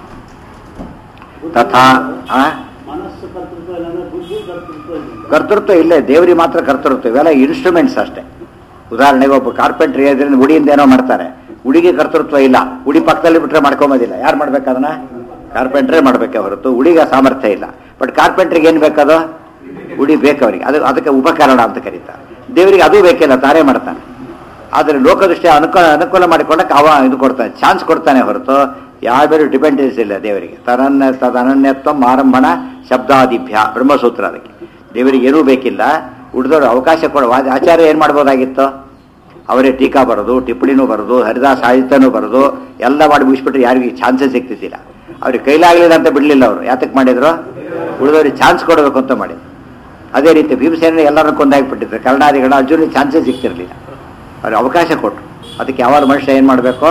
ತಥಾ ಆ? ಮನಸ್ಸು ಕರ್ತೃತ್ವ ಇಲ್ಲ ಅಂದ್ರೆ ಬುದ್ಧಿ ಕರ್ತೃತ್ವ ಇಲ್ಲ ಕರ್ತೃತ್ವ ಇಲ್ಲೇ ದೇವರಿಗೆ ಮಾತ್ರ ಕರ್ತೃತ್ವ ಇವೆಲ್ಲ ಇನ್ಸ್ಟ್ರೂಮೆಂಟ್ಸ್ ಅಷ್ಟೇ ಉದಾಹರಣೆಗೆ ಒಬ್ಬ ಕಾರ್ಪೆಂಟ್ರ್ ಇದ್ರಿಂದ ಉಡಿಯಿಂದ ಏನೋ ಮಾಡ್ತಾರೆ ಉಡಿಗೆ ಕರ್ತೃತ್ವ ಇಲ್ಲ ಉಡಿ ಪಕ್ಕದಲ್ಲಿ ಬಿಟ್ರೆ ಮಾಡ್ಕೊಂಬೋದಿಲ್ಲ ಯಾರು ಮಾಡ್ಬೇಕು ಅದನ್ನ ಕಾರ್ಪೆಂಟ್ರೇ ಮಾಡ್ಬೇಕೆ ಹೊರತು ಉಡಿಗೆ ಸಾಮರ್ಥ್ಯ ಇಲ್ಲ ಬಟ್ ಕಾರ್ಪೆಂಟ್ರಿಗೆ ಏನು ಬೇಕದು ಉಡಿ ಬೇಕು ಅವರಿಗೆ ಅದು ಅದಕ್ಕೆ ಉಪಕರಣ ಅಂತ ಕರೀತಾರೆ ದೇವರಿಗೆ ಅದು ಬೇಕಿಲ್ಲ ತಾನೇ ಮಾಡ್ತಾನೆ ಆದರೆ ಲೋಕದೃಷ್ಟಿ ಅನುಕೂಲ ಅನುಕೂಲ ಮಾಡಿಕೊಂಡಕ್ಕೆ ಅವ ಇದು ಕೊಡ್ತಾನೆ ಚಾನ್ಸ್ ಕೊಡ್ತಾನೆ ಹೊರತು ಯಾವ ಬೇರೆ ಡಿಪೆಂಡೆನ್ಸ್ ಇಲ್ಲ ದೇವರಿಗೆ ತನನ್ಯ ತದನನ್ಯತ್ವ ಆರಂಭಣ ಶಬ್ದಾದಿಭ್ಯ ಬ್ರಹ್ಮಸೂತ್ರ ಅದಕ್ಕೆ ದೇವರಿಗೆ ಏನೂ ಬೇಕಿಲ್ಲ ಉಳಿದವರು ಅವಕಾಶ ಕೊಡುವ ಆಚಾರ್ಯ ಏನು ಮಾಡ್ಬೋದಾಗಿತ್ತು ಅವರೇ ಟೀಕಾ ಬರೋದು ಟಿಪ್ಪಣಿನೂ ಬರೋದು ಹರಿದಾಸ ಸಾಹಿತ್ಯನೂ ಬರೋದು ಎಲ್ಲ ಮಾಡಿ ಮುಗಿಸ್ಬಿಟ್ರೆ ಯಾರಿಗೂ ಚಾನ್ಸಸ್ ಸಿಗ್ತಿದ್ದಿಲ್ಲ ಅವ್ರಿಗೆ ಕೈಲಾಗಲಿಲ್ಲ ಅಂತ ಬಿಡಲಿಲ್ಲ ಅವರು ಯಾತಕ್ಕೆ ಮಾಡಿದ್ರು ಉಳಿದವ್ರಿಗೆ ಚಾನ್ಸ್ ಕೊಡಬೇಕು ಅಂತ ಮಾಡಿದ್ರು ಅದೇ ರೀತಿ ಭೀಮಸೇನ ಎಲ್ಲರನ್ನು ಕೊಂದಾಗಿಬಿಟ್ಟಿದ್ರು ಕರ್ನಾಟಕಗಳ ಅರ್ಜುನಿಗೆ ಚಾನ್ಸಸ್ ಸಿಗ್ತಿರ್ಲಿಲ್ಲ ಅವ್ರಿಗೆ ಅವಕಾಶ ಕೊಟ್ಟರು ಅದಕ್ಕೆ ಯಾವಾಗ ಮನುಷ್ಯ ಏನು ಮಾಡಬೇಕು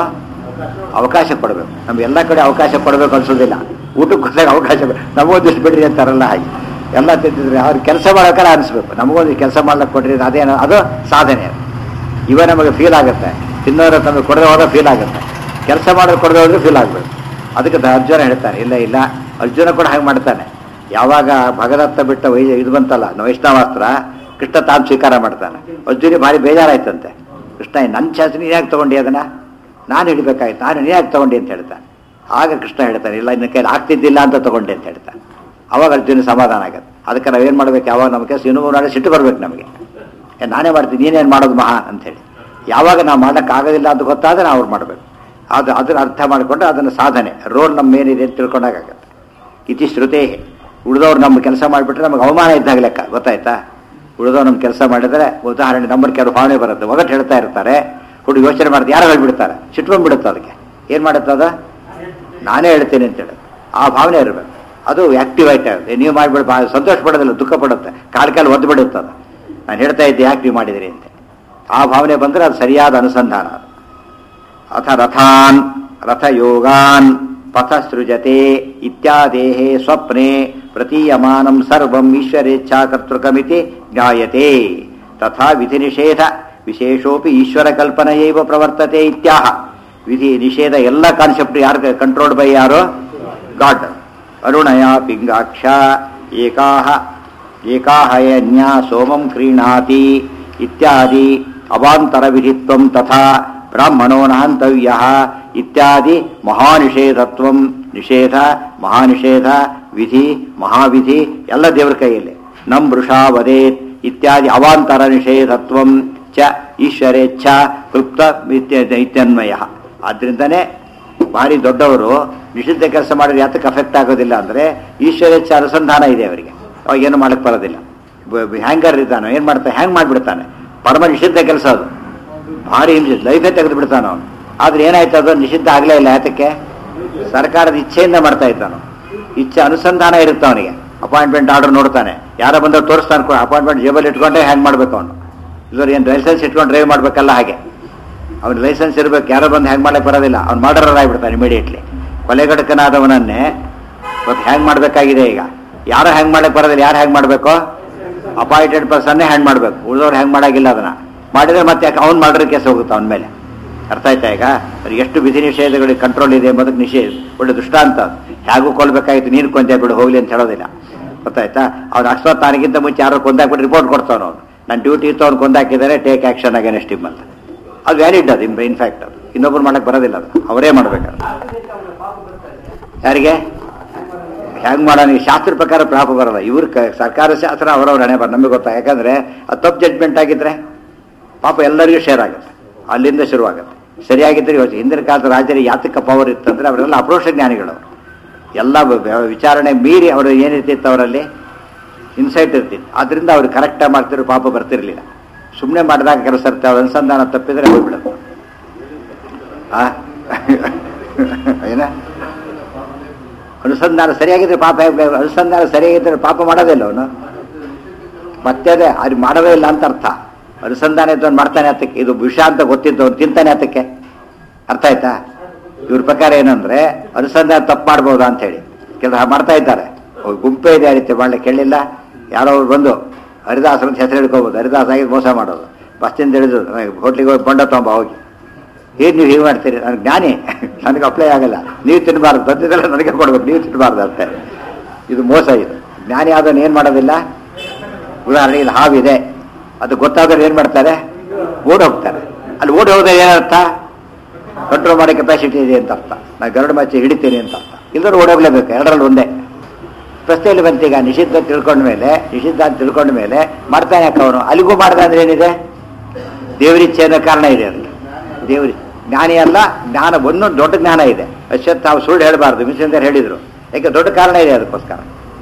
ಅವಕಾಶ ಕೊಡಬೇಕು ನಮ್ಗೆ ಎಲ್ಲ ಕಡೆ ಅವಕಾಶ ಕೊಡಬೇಕು ಅನ್ಸೋದಿಲ್ಲ ಊಟಕ್ಕೆ ಹೋದಾಗ ಅವಕಾಶ ನಮಗೊಂದಿಷ್ಟು ಬಿಡ್ರಿ ಅಂತಾರಲ್ಲ ಹಾಗೆ ಎಲ್ಲ ತಿಂತಿದ್ರೆ ಅವ್ರು ಕೆಲಸ ಮಾಡೋಕ್ಕಾರ ಅನಿಸ್ಬೇಕು ನಮಗೊಂದು ಕೆಲಸ ಮಾಡ್ಲಿಕ್ಕೆ ಕೊಡ್ರಿ ಅದೇನು ಅದು ಸಾಧನೆ ಅದು ಇವ ನಮಗೆ ಫೀಲ್ ಆಗುತ್ತೆ ತಿನ್ನೋರ ತಮಗೆ ಕೊಡದೆ ಹೋದ ಫೀಲ್ ಆಗುತ್ತೆ ಕೆಲಸ ಮಾಡೋದು ಕೊಡದೆ ಹೋದ್ರೆ ಫೀಲ್ ಆಗಬೇಕು ಅದಕ್ಕೆ ದ- ಅರ್ಜುನ ಹೇಳ್ತಾನೆ ಇಲ್ಲ ಇಲ್ಲ ಅರ್ಜುನ ಕೂಡ ಹಾಗೆ ಮಾಡ್ತಾನೆ ಯಾವಾಗ ಭಗದತ್ತ ಬಿಟ್ಟ ವೈ ಇದು ಬಂತಲ್ಲ ವೈಷ್ಣವಾಸ್ತ್ರ ಕೃಷ್ಣ ತಾನು ಸ್ವೀಕಾರ ಮಾಡ್ತಾನೆ ಅರ್ಜುನಿಗೆ ಭಾರಿ ಬೇಜಾರಾಯ್ತಂತೆ ಕೃಷ್ಣ ನನ್ನ ಚಾನ್ಸ್ ನೀನು ಯಾಕೆ ತಗೊಂಡಿ ಅದನ್ನ ನಾನು ಹಿಡಿಬೇಕಾಯ್ತು ನಾನು ನೀನು ಯಾಕೆ ತಗೊಂಡಿ ಅಂತ ಹೇಳ್ತಾನೆ ಆಗ ಕೃಷ್ಣ ಹೇಳ್ತಾನೆ ಇಲ್ಲ ಇನ್ನು ಕೈಲಿ ಆಗ್ತಿದ್ದಿಲ್ಲ ಅಂತ ತಗೊಂಡೆ ಅಂತ ಹೇಳ್ತಾನೆ ಅವಾಗ ಅರ್ಜುನ ಸಮಾಧಾನ ಆಗತ್ತೆ ಅದಕ್ಕೆ ನಾವೇನು ಮಾಡ್ಬೇಕು ಯಾವಾಗ ನಮ್ಮ ಕೆಲಸ ಇನ್ನೂ ನಾಳೆ ಸಿಟ್ಟು ಬರ್ಬೇಕು ನಮಗೆ ಏ, ನಾನೇ ಮಾಡ್ತೀನಿ ನೀನೇನು ಮಾಡೋದು ಮಹಾ ಅಂತೇಳಿ ಯಾವಾಗ ನಾವು ಮಾಡೋಕ್ಕಾಗೋದಿಲ್ಲ ಅಂತ ಗೊತ್ತಾದ್ರೆ ನಾವು ಅವ್ರು ಮಾಡಬೇಕು ಅದು ಅದನ್ನು ಅರ್ಥ ಮಾಡಿಕೊಂಡು ಅದನ್ನು ಸಾಧನೆ ರೋಲ್ ನಮ್ಮ ಏನಿದೆ ಅಂತ ತಿಳ್ಕೊಂಡಾಗತ್ತೆ ಇತಿ ಶ್ರುತೇ ಉಳಿದವ್ರು ನಮ್ಮ ಕೆಲಸ ಮಾಡಿಬಿಟ್ರೆ ನಮಗೆ ಅವಮಾನ ಇದ್ದಾಗ ಲೆಕ್ಕ ಗೊತ್ತಾಯ್ತಾ ಉಳಿದವ್ರು ನಮ್ಮ ಕೆಲಸ ಮಾಡಿದರೆ ಉದಾಹರಣೆ ನಂಬರ್ ಕೆಲವು ಭಾವನೆ ಬರುತ್ತೆ ಒಗಟ್ಟು ಹೇಳ್ತಾ ಇರ್ತಾರೆ ಹುಡುಗ ಯೋಚನೆ ಮಾಡ್ತಾರೆ ಯಾರು ಹೇಳ್ಬಿಡ್ತಾರೆ ಸಿಟ್ಕೊಂಡ್ಬಿಡುತ್ತೆ ಅದಕ್ಕೆ ಏನು ಮಾಡುತ್ತೆ ಅದು ನಾನೇ ಹೇಳ್ತೇನೆ ಅಂತೇಳಿ ಆ ಭಾವನೆ ಇರಬೇಕು ಅದು ಆಕ್ಟಿವ್ ಆಗುತ್ತೆ ನೀವು ಮಾಡಿಬಿಡ ಸಂತೋಷ ಪಡೋದಿಲ್ಲ ದುಃಖ ಪಡುತ್ತೆ ಕಾಲು ಕಾಲು ಒದ್ದು ಬಿಡುತ್ತೆ ಅದು ನಾನು ಹೇಳ್ತಾ ಇದ್ದೆ ಯಾಕೆ ನೀವು ಮಾಡಿದಿರಿ ಅಂತ ಆ ಭಾವನೆ ಬಂದರೆ ಅದು ಸರಿಯಾದ ಅನುಸಂಧಾನ ಅದು ಅಥ ರಥಾನ್ ರಥಯೋಗಾನ್ ಪಥ ಸೃಜತೆ ಇತ್ಯಾದೇಹೇ ಸ್ವಪ್ನೆ ಪ್ರತೀಯಮಾನಂ ಸರ್ವಂ ಈಶ್ವರೇಚ್ಛಾ ಕರ್ತೃಕಮಿತಿ ಜ್ಞಾಯತೆ ತಥಾ ವಿಧಿ ನಿಷೇಧ ವಿಶೇಷೋಪಿ ಈಶ್ವರ ಕಲ್ಪನೆಯೈವ ಪ್ರವರ್ತತೆ ಇತ್ಯಾಹ ವಿಧಿ ನಿಷೇಧ ಎಲ್ಲ ಕಾನ್ಸೆಪ್ಟ್ ಯಾರು ಕಂಟ್ರೋಲ್ಡ್ ಬೈ ಯಾರು ಗಾಡ್ ಅರುಣಯ ಪಿಂಗಾಕ್ಷ ಏಕಾಹ ಏಕಾಹಯನ್ಯ ಸೋಮಂ ಕ್ರೀಣಾತಿ ಇತ್ಯಾದಿ ಅವಾಂತರ ವಿಧಿತ್ವಂ ತಥಾ ಬ್ರಾಹ್ಮಣೋ ನಹಂತವ್ಯ ಇತ್ಯಾದಿ ಮಹಾನಿಷೇಧತ್ವ ನಿಷೇಧ ಮಹಾನಿಷೇಧ ವಿಧಿ ಮಹಾವಿಧಿ ಎಲ್ಲ ದೇವರ ಕೈಯಲ್ಲಿ ನಂ ವೃಷಾ ವದೇತ್ ಇತ್ಯಾದಿ ಅವಾಂತರ ನಿಷೇಧತ್ವಂ ಚ ಈಶ್ವರೇಚ್ಛ ಕೃಪ್ತ ಇತ್ಯ- ಇತ್ಯನ್ವಯ ಆದ್ರಿಂದನೇ ಭಾರಿ ದೊಡ್ಡವರು ನಿಷಿದ್ಧ ಕೆಲಸ ಮಾಡಿದ್ರೆ ಯಾತಕ್ಕೆ ಅಫೆಕ್ಟ್ ಆಗೋದಿಲ್ಲ ಅಂದರೆ ಈಶ್ವರೇಚ್ಛ ಅನುಸಂಧಾನ ಇದೆ ಅವರಿಗೆ ಅವಾಗ ಏನು ಮಾಡಕ್ಕೆ ಬರೋದಿಲ್ಲ ಹ್ಯಾಂಗರ್ ಇದ್ದಾನೆ ಏನು ಮಾಡ್ತಾನೆ ಹ್ಯಾಂಗ್ ಮಾಡಿಬಿಡ್ತಾನೆ ಪರಮ ನಿಷಿದ್ಧ ಕೆಲಸ ಅದು ಭಾರಿ ಹಿಂಸೆ ಲೈಫೇ ತೆಗೆದು ಬಿಡ್ತಾನೆ ಅವನು ಆದ್ರೆ ಏನಾಯ್ತು ಅದು ನಿಷಿದ್ಧ ಆಗಲೇ ಇಲ್ಲ ಯಾತಕ್ಕೆ ಸರ್ಕಾರದ ಇಚ್ಛೆಯಿಂದ ಮಾಡ್ತಾ ಇದ್ದಾನು ಇಚ್ಛೆ ಅನುಸಂಧಾನ ಇರುತ್ತೆ ಅವನಿಗೆ ಅಪಾಯಿಂಟ್ಮೆಂಟ್ ಆರ್ಡರ್ ನೋಡ್ತಾನೆ ಯಾರೋ ಬಂದವ್ರು ತೋರಿಸ್ತಾನೆ ಅಪಾಯಿಂಟ್ಮೆಂಟ್ ಜೇಬಲ್ಲಿ ಇಟ್ಕೊಂಡೆ ಹ್ಯಾಂಗ್ ಮಾಡ್ಬೇಕು ಅವನು ಇದ್ರ ಏನು ಲೈಸೆನ್ಸ್ ಇಟ್ಕೊಂಡು ಡ್ರೈವ್ ಮಾಡ್ಬೇಕಲ್ಲ ಹಾಗೆ ಅವ್ನ ಲೈಸೆನ್ಸ್ ಇರ್ಬೇಕು ಯಾರೋ ಬಂದು ಹ್ಯಾಂಗ್ ಮಾಡಕ್ಕೆ ಬರೋದಿಲ್ಲ ಅವ್ನು ಮರ್ಡರರ್ ಆಗಿಬಿಡ್ತಾನೆ ಇಮಿಡಿಯೇಟ್ಲಿ ಕೊಲೆಗಡಕನಾದವನನ್ನೇ ಇವತ್ತು ಹ್ಯಾಂಗ್ ಮಾಡಬೇಕಾಗಿದೆ ಈಗ ಯಾರು ಹ್ಯಾಂಗ್ ಮಾಡಕ್ಕೆ ಬರೋದಿಲ್ಲ ಯಾರು ಹ್ಯಾಂಗ್ ಮಾಡಬೇಕು ಅಪಾಯಿಂಟೆಡ್ ಪರ್ಸನ್ನೇ ಹ್ಯಾಂಗ್ ಮಾಡಬೇಕು ಉಳಿದವ್ರು ಹ್ಯಾಂಗ್ ಮಾಡಾಗಿಲ್ಲ ಅದನ್ನ ಮಾಡಿದ್ರೆ ಮತ್ತೆ ಯಾಕೆ ಅವ್ನು ಮಾಡಿದ್ರೆ ಕೇಸ್ ಹೋಗುತ್ತೆ ಅವನ ಮೇಲೆ ಅರ್ಥ ಆಯ್ತಾ ಈಗ ಅವ್ರಿಗೆ ಎಷ್ಟು ವಿಧಿ ನಿಷೇಧಗಳಿಗೆ ಕಂಟ್ರೋಲ್ ಇದೆ ಎಂಬುದಕ್ಕೆ ನಿಷೇಧ ಒಳ್ಳೆ ದೃಷ್ಟಾಂತ ಅದು. ಹೇಗೂ ಕೊಲ್ಬೇಕಾಗಿತ್ತು ನೀನು ಕೊಂದೆ ಬಿಡು ಹೋಗ್ಲಿ ಅಂತ ಹೇಳೋದಿಲ್ಲ ಗೊತ್ತಾಯ್ತಾ ಅವ್ನು ಅಕಸ್ಮಾತ್ ನನಗಿಂತ ಮುಂಚೆ ಯಾರೋ ಕೊಂದಾಕ್ಬಿಟ್ಟು ರಿಪೋರ್ಟ್ ಕೊಡ್ತಾವನು ಅವನು ನನ್ನ ಡ್ಯೂಟಿ ಇತ್ತು ಅವ್ನು ಕೊಂದಾಕಿದ್ದಾರೆ ಟೇಕ್ ಆಕ್ಷನ್ ಅಗೇನೆಸ್ಟ್ ಹಿಮ್ ಅಂತ ಅದು ವ್ಯಾಲಿಡ್ ಅದು ಇನ್ಫ್ಯಾಕ್ಟ್ ಅದು ಇನ್ನೊಬ್ರು ಮಾಡಕ್ಕೆ ಬರೋದಿಲ್ಲ ಅದು ಅವರೇ ಮಾಡ್ಬೇಕಾದ್ರೆ ಯಾರಿಗೆ ಹೆಂಗ್ ಮಾಡೋಣ ಈ ಶಾಸ್ತ್ರ ಪ್ರಕಾರ ಪಾಪ ಬರಲ್ಲ ಇವ್ರ ಕ- ಸರ್ಕಾರ ಶಾಸ್ತ್ರ ಅವರವ್ರ ಹಣೆ ಬರ ನಮಗೆ ಗೊತ್ತಾ ಯಾಕಂದ್ರೆ ಅದು ತಪ್ಪು ಜಡ್ಜ್ಮೆಂಟ್ ಆಗಿದ್ರೆ ಪಾಪ ಎಲ್ಲರಿಗೂ ಶೇರ್ ಆಗುತ್ತೆ ಅಲ್ಲಿಂದ ಶುರುವಾಗುತ್ತೆ ಸರಿಯಾಗಿದ್ದರೆ ಯೋಚನೆ ಹಿಂದಿನ ಕಾಲದ ರಾಜರಿಗೆ ಯಾತಕ ಪವರ್ ಇತ್ತಂದ್ರೆ ಅವರೆಲ್ಲ ಅಪ್ರೋಷ ಜ್ಞಾನಿಗಳು ಎಲ್ಲ ವ- ವ- ವಿಚಾರಣೆ ಮೀರಿ ಅವರು ಏನಿರ್ತಿತ್ತು ಅವರಲ್ಲಿ ಇನ್ಸೈಟ್ ಇರ್ತಿತ್ತು ಆದ್ರಿಂದ ಅವ್ರು ಕರೆಕ್ಟಾಗಿ ಮಾಡ್ತಿರೋ ಪಾಪ ಬರ್ತಿರ್ಲಿಲ್ಲ ಸುಮ್ಮನೆ ಮಾಡಿದಾಗ ಕೆಲಸ ಇರುತ್ತೆ ಅವ್ರ ಅನುಸಂಧಾನ ತಪ್ಪಿದ್ರೆ ಹೋಗ್ಬಿಡೋದು ಆ ಏನ ಅನುಸಂಧಾನ ಸರಿಯಾಗಿದ್ರೆ ಪಾಪ ಹೇಗೆ- ಅನುಸಂಧಾನ ಸರಿಯಾಗಿದ್ರೆ ಪಾಪ ಮಾಡೋದಿಲ್ಲ ಅವನು ಮತ್ತೆ ಅದೇ ಅದು ಮಾಡೋದೇ ಇಲ್ಲ ಅಂತ ಅರ್ಥ ಅನುಸಂಧಾನ ಇದ್ದವನು ಮಾಡ್ತಾನೆ ಅದಕ್ಕೆ ಇದು ವಿಷ ಅಂತ ಗೊತ್ತಿದ್ದು ಅವ್ನು ತಿಂತಾನೆ ಅದಕ್ಕೆ ಅರ್ಥ ಆಯ್ತಾ ಇವ್ರ ಪ್ರಕಾರ ಏನಂದ್ರೆ ಅನುಸಂಧಾನ ತಪ್ಪು ಮಾಡ್ಬೋದಾ ಅಂತ ಹೇಳಿ ಕೆಲವು ಮಾಡ್ತಾ ಇದ್ದಾರೆ ಅವ್ರು ಗುಂಪೇ ಇದೆ ಆ ರೀತಿ ಮಾಡ್ಲಿಕ್ಕೆ ಕೇಳಿಲ್ಲ ಯಾರೋ ಅವ್ರು ಬಂದು ಹರಿದಾಸ ಅಂತ ಹೆಸರು ಹಿಡ್ಕೋಬೋದು ಹರಿದಾಸ ಆಗಿ ಮೋಸ ಮಾಡೋದು ಬಸ್ಸಿಂದ ಹಿಡಿದು ಹೋಟ್ಲಿಗೆ ಹೋಗಿ ಬಂಡ ತೊಗೊಂಬ ಹೋಗಿ ಏನು ನೀವು ಹೀಗೆ ಮಾಡ್ತೀರಿ ನನಗೆ ಜ್ಞಾನಿ ನನಗೆ ಅಪ್ಲೈ ಆಗಲ್ಲ ನೀವು ತಿನ್ನಬಾರ್ದು ಬಂದಿದ್ದೆಲ್ಲ ನನಗೆ ಕೊಡ್ಬೇಕು ನೀವು ತಿನ್ನಬಾರ್ದು ಅಂತ ಇದು ಮೋಸ ಇದು ಜ್ಞಾನಿ ಆದವನು ಏನು ಮಾಡೋದಿಲ್ಲ ಉದಾಹರಣೆಗೆ ಇಲ್ಲಿ ಹಾವಿದೆ ಅದು ಗೊತ್ತಾದ್ರೆ ಏನು ಮಾಡ್ತಾರೆ ಓಡಿ ಹೋಗ್ತಾರೆ ಅಲ್ಲಿ ಓಡಿ ಹೋದ್ರೆ ಏನರ್ಥ ಕಂಟ್ರೋಲ್ ಮಾಡೋ ಕೆಪಾಸಿಟಿ ಇದೆ ಅಂತ ಅರ್ಥ ನಾನು ಗರುಡು ಮಚ್ಚಿ ಹಿಡಿತೀನಿ ಅಂತ ಅರ್ಥ ಇಲ್ಲರೂ ಓಡೋಗ್ಲೇಬೇಕು ಎರಡರಲ್ಲಿ ಒಂದೇ ಪ್ರಶ್ನೆಯಲ್ಲಿ ಬಂತೀಗ ನಿಷಿದ್ಧ ತಿಳ್ಕೊಂಡ ಮೇಲೆ ನಿಷಿದ್ಧ ಅಂತ ತಿಳ್ಕೊಂಡ ಮೇಲೆ ಮಾಡ್ತಾನೆ ಯಾಕೆ ಅವನು ಅಲ್ಲಿಗೂ ಮಾಡ್ದ ಅಂದ್ರೆ ಏನಿದೆ ದೇವರಿಚ್ಛೆ ಅನ್ನೋ ಕಾರಣ ಇದೆ ಅದಕ್ಕೆ ದೇವರಿ ಜ್ಞಾನಿ ಅಲ್ಲ ಜ್ಞಾನ ಒಂದೊಂದು ದೊಡ್ಡ ಜ್ಞಾನ ಇದೆ ಅಶ್ವತ್ ತಾವು ಸುಳ್ಳು ಹೇಳಬಾರ್ದು ಮಿಸ್ಸಂದರ್ ಹೇಳಿದ್ರು ಯಾಕೆ ದೊಡ್ಡ ಕಾರಣ ಇದೆ ಅದಕ್ಕೋಸ್ಕರ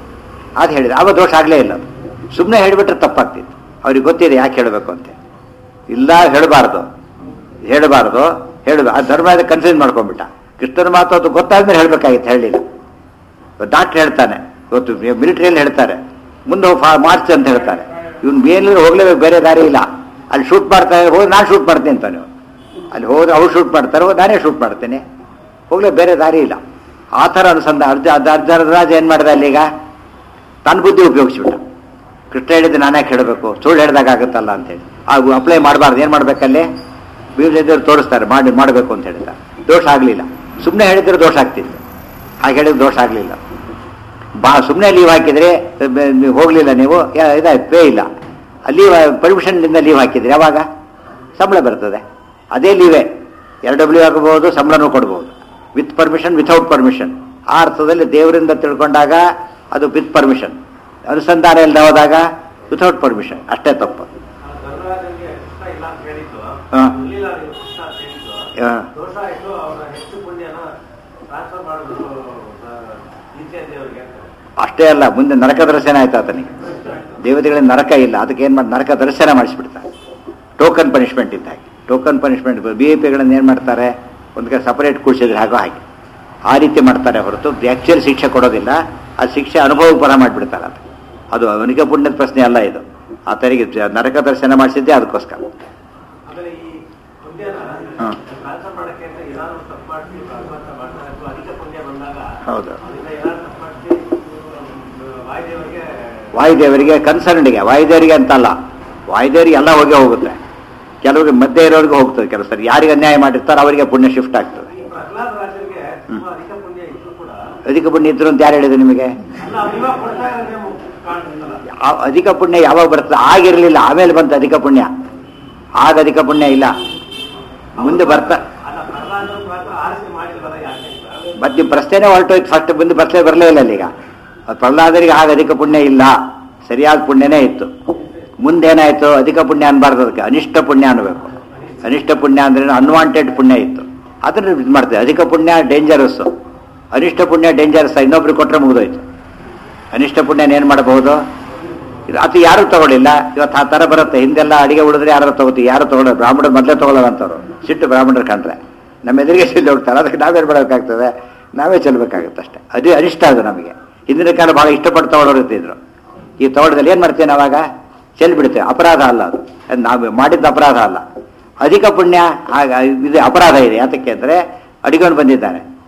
ಅದು ಹೇಳಿದ್ರು ಆವಾಗ ದೋಷ ಆಗಲೇ ಇಲ್ಲ ಅದು ಸುಮ್ಮನೆ ಹೇಳಿಬಿಟ್ರೆ ತಪ್ಪಾಗ್ತಿತ್ತು ಅವ್ರಿಗೆ ಗೊತ್ತಿದೆ ಯಾಕೆ ಹೇಳಬೇಕು ಅಂತ ಇಲ್ಲ ಹೇಳಬಾರ್ದು ಹೇಳಬಾರ್ದು ಹೇಳ ಆ ಧರ್ಮದ ಕನ್ಫ್ಯೂಸ್ ಮಾಡ್ಕೊಂಡ್ಬಿಟ್ಟ ಕೃಷ್ಣನ ಮಾತು ಅದು ಗೊತ್ತಾದ್ಮೇಲೆ ಹೇಳ್ಬೇಕಾಗಿತ್ತು ಹೇಳಲಿಲ್ಲ ಡಾಕ್ಟರ್ ಹೇಳ್ತಾನೆ ಇವತ್ತು ಮಿಲಿಟರಿಯಲ್ಲಿ ಹೇಳ್ತಾರೆ ಮುಂದೆ ಫಾ- ಮಾರ್ಚ್ ಅಂತ ಹೇಳ್ತಾರೆ ಇವ್ನು ಮೇಲೆ ಹೋಗ್ಲೇಬೇಕು ಬೇರೆ ದಾರಿ ಇಲ್ಲ ಅಲ್ಲಿ ಶೂಟ್ ಮಾಡ್ತಾರೆ ಹೋಗಿ ನಾನು ಶೂಟ್ ಮಾಡ್ತೀನಿ ಅಂತಾನೆ ಇವ್ನು. ಅಲ್ಲಿ ಹೋದ್ರೆ ಅವ್ರು ಶೂಟ್ ಮಾಡ್ತಾರೆ ಹೋಗಿ ನಾನೇ ಶೂಟ್ ಮಾಡ್ತೇನೆ ಹೋಗ್ಲೇ ಬೇರೆ ದಾರಿ ಇಲ್ಲ ಆ ಥರ ಅನುಸಂಧಾನ ಅರ್ಜ ಅರ್ಧ ಅರ್ಧ ರಾಜ ಏನು ಮಾಡಿದ ಅಲ್ಲೀಗ ತನ್ನ ಬುದ್ಧಿ ಉಪಯೋಗಿಸ್ಬಿಟ್ಟ ಕೃಷ್ಣ ಹೇಳಿದ್ದು ನಾನೇ ಕೇಳಬೇಕು ಸುಳ್ಳು ಹೇಳಿದಾಗ ಆಗುತ್ತಲ್ಲ ಅಂತೇಳಿ ಹಾಗೂ ಅಪ್ಲೈ ಮಾಡಬಾರ್ದು ಏನು ಮಾಡ್ಬೇಕಲ್ಲಿ ಬೀಜದವ್ರು ತೋರಿಸ್ತಾರೆ ಮಾಡಿ ಮಾಡಬೇಕು ಅಂತ ಹೇಳಿದ ದೋಷ ಆಗಲಿಲ್ಲ ಸುಮ್ಮನೆ ಹೇಳಿದ್ರೆ ದೋಷ ಆಗ್ತಿತ್ತು ಹಾಗೆ ಹೇಳಿದ್ರೆ ದೋಷ ಆಗಲಿಲ್ಲ ಬಾ ಸುಮ್ಮನೆ ಲೀವ್ ಹಾಕಿದ್ರೆ ಬ- ನೀವು ಹೋಗಲಿಲ್ಲ ನೀವು ಯಾ- ಇದಾಯ್ತು ಪೇ ಇಲ್ಲ ಲೀವ್ ಪರ್ಮಿಷನ್ನಿಂದ ಲೀವ್ ಹಾಕಿದ್ರೆ ಯಾವಾಗ ಸಂಬಳ ಬರ್ತದೆ ಅದೇ ಲೀವೇ ಎರಡು ಡಬ್ಲ್ಯೂ ಆಗಬಹುದು ಸಂಬಳನೂ ಕೊಡ್ಬೋದು ವಿತ್ ಪರ್ಮಿಷನ್ ವಿಥೌಟ್ ಪರ್ಮಿಷನ್ ಆ ಅರ್ಥದಲ್ಲಿ ದೇವರಿಂದ ತಿಳ್ಕೊಂಡಾಗ ಅದು ವಿತ್ ಪರ್ಮಿಷನ್ ಅನುಸಂಧಾನ ಇಲ್ಲದೆ ಹೋದಾಗ ವಿಥೌಟ್ ಪರ್ಮಿಷನ್ ಅಷ್ಟೇ ತಪ್ಪು ಧರ್ಮರಾಜನಿಗೆ ಕೃಷ್ಣ ಇಲ್ಲ ಅಂತ ಹೇಳಿದ್ದು ಹಾ. ಇರ್ಲಿಲ್ಲ ನೀವು ಕೃಷ್ಣ ಅಂತ ಹೇಳಿದ್ದು ಹಾ. ದೋಷ ಆಯ್ತು ಅವರ ಹೆಚ್ಚು ಪುಣ್ಯನ ಟ್ರಾನ್ಸ್ಫರ್ ಮಾಡೋದು ಈಚೆ ದೇವರಿಗೆ ಅಂತ ಅಷ್ಟೇ ಅಲ್ಲ ಮುಂದೆ ನರಕ ದರ್ಶನ ಆಯ್ತು ಆತನಿಗೆ ದೇವತೆಗಳಿಂದ ನರಕ ಇಲ್ಲ ಅದಕ್ಕೆ ಏನು ಮಾಡಿ ನರಕ ದರ್ಶನ ಮಾಡಿಸ್ಬಿಡ್ತಾರೆ ಟೋಕನ್ ಪನಿಷ್ಮೆಂಟ್ ಇದ್ದ ಹಾಗೆ ಟೋಕನ್ ಪನಿಷ್ಮೆಂಟ್ ಬಿ ಎ ಪಿಗಳನ್ನು ಏನು ಮಾಡ್ತಾರೆ ಒಂದು ಕಡೆ ಸಪರೇಟ್ ಕೂಡಿಸಿದ್ರೆ ಹಾಗೋ ಹಾಗೆ ಆ ರೀತಿ ಮಾಡ್ತಾರೆ ಹೊರತು ಆ್ಯಕ್ಚುಯಲ್ ಶಿಕ್ಷೆ ಕೊಡೋದಿಲ್ಲ ಆ ಶಿಕ್ಷೆ ಅನುಭವಕ್ಕೆ ಬರ ಮಾಡಿಬಿಡ್ತಾರೆ ಅದು ಅದು ಅವನಿಗೆ ಪುಣ್ಯದ ಪ್ರಶ್ನೆ ಅಲ್ಲ ಇದು ಆತನಿಗೆ ಜ- ನರಕ ದರ್ಶನ ಮಾಡಿಸಿದ್ದೆ ಅದಕ್ಕೋಸ್ಕರ ಆಮೇಲೆ ಈ ಪುಣ್ಯನ ಹಾ. ಟ್ರಾನ್ಸ್ಫರ್ ಮಾಡಕ್ಕೆ ಅಂತ ಏನಾದ್ರು ತಪ್ಪು ಮಾಡಿಸಿ ಭಗವಂತ ಮಾಡ್ತಾರೆ ಅಥವಾ ಅಧಿಕ ಪುಣ್ಯ ಬಂದಾಗ ಹೌದು ಅದನ್ನ ಏನಾದ್ರು ತಪ್ಪು ಮಾಡಿಸಿ ವಾಯುದೇವರಿಗೆ ವಾಯುದೇವರಿಗೆ ಕನ್ಸರ್ನ್ಡ್ಗೆ ವಾಯುದೇವರಿಗೆ ಅಂತಲ್ಲ ವಾಯುದೇವರಿಗೆ ಎಲ್ಲ ಹೋಗೇ ಹೋಗುತ್ತೆ ಕೆಲವರಿಗೆ ಮಧ್ಯೆ ಇರೋರಿಗೆ ಹೋಗ್ತದೆ ಕೆಲವು ಸರಿ ಯಾರಿಗೆ ಅನ್ಯಾಯ ಮಾಡಿರ್ತಾರೆ ಅವರಿಗೆ ಪುಣ್ಯ ಶಿಫ್ಟ್ ಆಗ್ತದೆ ಈ ಪ್ರಹ್ಲಾದ ರಾಜರಿಗೆ ತುಂಬಾ ಅಧಿಕ ಪುಣ್ಯ ಇದ್ರು ಕೂಡ ಅಧಿಕ ಪುಣ್ಯ ಇದ್ರು ಅಂತ ಯಾರು ಹೇಳಿದ್ರು ನಿಮಗೆ ಅಲ್ಲ ಅವ್ರು ಇವಾಗ ಕೊಡ್ತಾ ಇರೋದೇ ಕಾಣ್ತಿಲ್ಲ ಆ- ಅಧಿಕ ಪುಣ್ಯ ಯಾವಾಗ ಬರ್ತದೆ ಆಗಿರಲಿಲ್ಲ ಆಮೇಲೆ ಬಂತು ಅಧಿಕ ಪುಣ್ಯ ಆಗ ಅಧಿಕ ಪುಣ್ಯ ಇಲ್ಲ ಮುಂದೆ ಬರ್ತಾ ಅಲ್ಲ ಪ್ರಹ್ಲಾದ ಮಾತ್ರ ಆರಿಸಿ ಮಾಡಿಲ್ವಲ್ಲ ಯಾಕೆ ಅಂತ ಮತ್ತೆ ನೀವು ಪ್ರಶ್ನೆನೇ ಹೊರಟೋಯ್ತು ಫಸ್ಟ್ ಮುಂದೆ ಬರ್ತಲೇ ಬರಲೇ ಇಲ್ಲ ಅಲ್ಲೀಗ ಅದು ಪ್ರಹ್ಲಾದರಿಗೆ ಆಗ ಅಧಿಕ ಪುಣ್ಯ ಇಲ್ಲ ಸರಿಯಾದ ಪುಣ್ಯನೇ ಇತ್ತು ಮುಂದೇನಾಯ್ತು ಅಧಿಕ ಪುಣ್ಯ ಅನ್ಬಾರ್ದು ಅದಕ್ಕೆ ಅನಿಷ್ಟ ಪುಣ್ಯ ಅನ್ಬೇಕು ಅನಿಷ್ಟ ಪುಣ್ಯ ಅಂದ್ರೆ ಅನ್ವಾಂಟೆಡ್ ಪುಣ್ಯ ಇತ್ತು ಅದನ್ನ ಇದು ಮಾಡ್ತೇವೆ ಅಧಿಕ ಪುಣ್ಯ ಡೇಂಜರಸ್ ಅನಿಷ್ಟ ಪುಣ್ಯ ಡೇಂಜರಸ್ ಇನ್ನೊಬ್ರಿಗೆ ಕೊಟ್ಟರೆ ಮುಗಿದೋಯ್ತು ಅನಿಷ್ಟ ಪುಣ್ಯನ ಏನು ಮಾಡಬಹುದು ಇದು ಅದು ಯಾರು ತಗೊಳ್ಳಿಲ್ಲ ಇವತ್ತು ಆ ಥರ ಬರುತ್ತೆ ಹಿಂದೆಲ್ಲ ಅಡಿಗೆ ಉಳಿದ್ರೆ ಯಾರು ತಗೋತೀವಿ ಯಾರು ತಗೊಳ್ಳೋದು ಬ್ರಾಹ್ಮಣರು ಮೊದಲೇ ತಗೊಳ್ಳೋದು ಅಂತವ್ರು ಸಿಟ್ಟು ಬ್ರಾಹ್ಮಣರು ಕಂಡ್ರೆ ನಮ್ಮ ಎದುರಿಗೆ ಸಿದ್ದು ಹೋಗ್ತಾರೆ ಅದಕ್ಕೆ ನಾವೇನು ಮಾಡಬೇಕಾಗ್ತದೆ ನಾವೇ ಚೆಲ್ಲಬೇಕಾಗುತ್ತೆ ಅಷ್ಟೇ ಅದು ಅನಿಷ್ಟ ಅದು ನಮಗೆ ಹಿಂದಿನ ಕಾಲ ಭಾಳ ಇಷ್ಟಪಟ್ಟು ತಗೊಳ್ಳೋರು ಇರ್ತಿದ್ರು ಈ ತಗೊಳ್ಳೋದಲ್ಲಿ ಏನು ಮಾಡ್ತೀವಿ ನಾವಾಗ ಚೆಲ್ಲಿ ಬಿಡ್ತೇವೆ ಅಪರಾಧ ಅಲ್ಲ ಅದು ಅದು ನಾವು ಮಾಡಿದ್ದ ಅಪರಾಧ ಅಲ್ಲ ಅಧಿಕ ಪುಣ್ಯ ಆಗ ಇದು ಅಪರಾಧ ಇದೆ ಯಾತಕ್ಕೆ ಅಂದರೆ ಅಡಿಗೆವನು ಬಂದಿದ್ದಾನೆ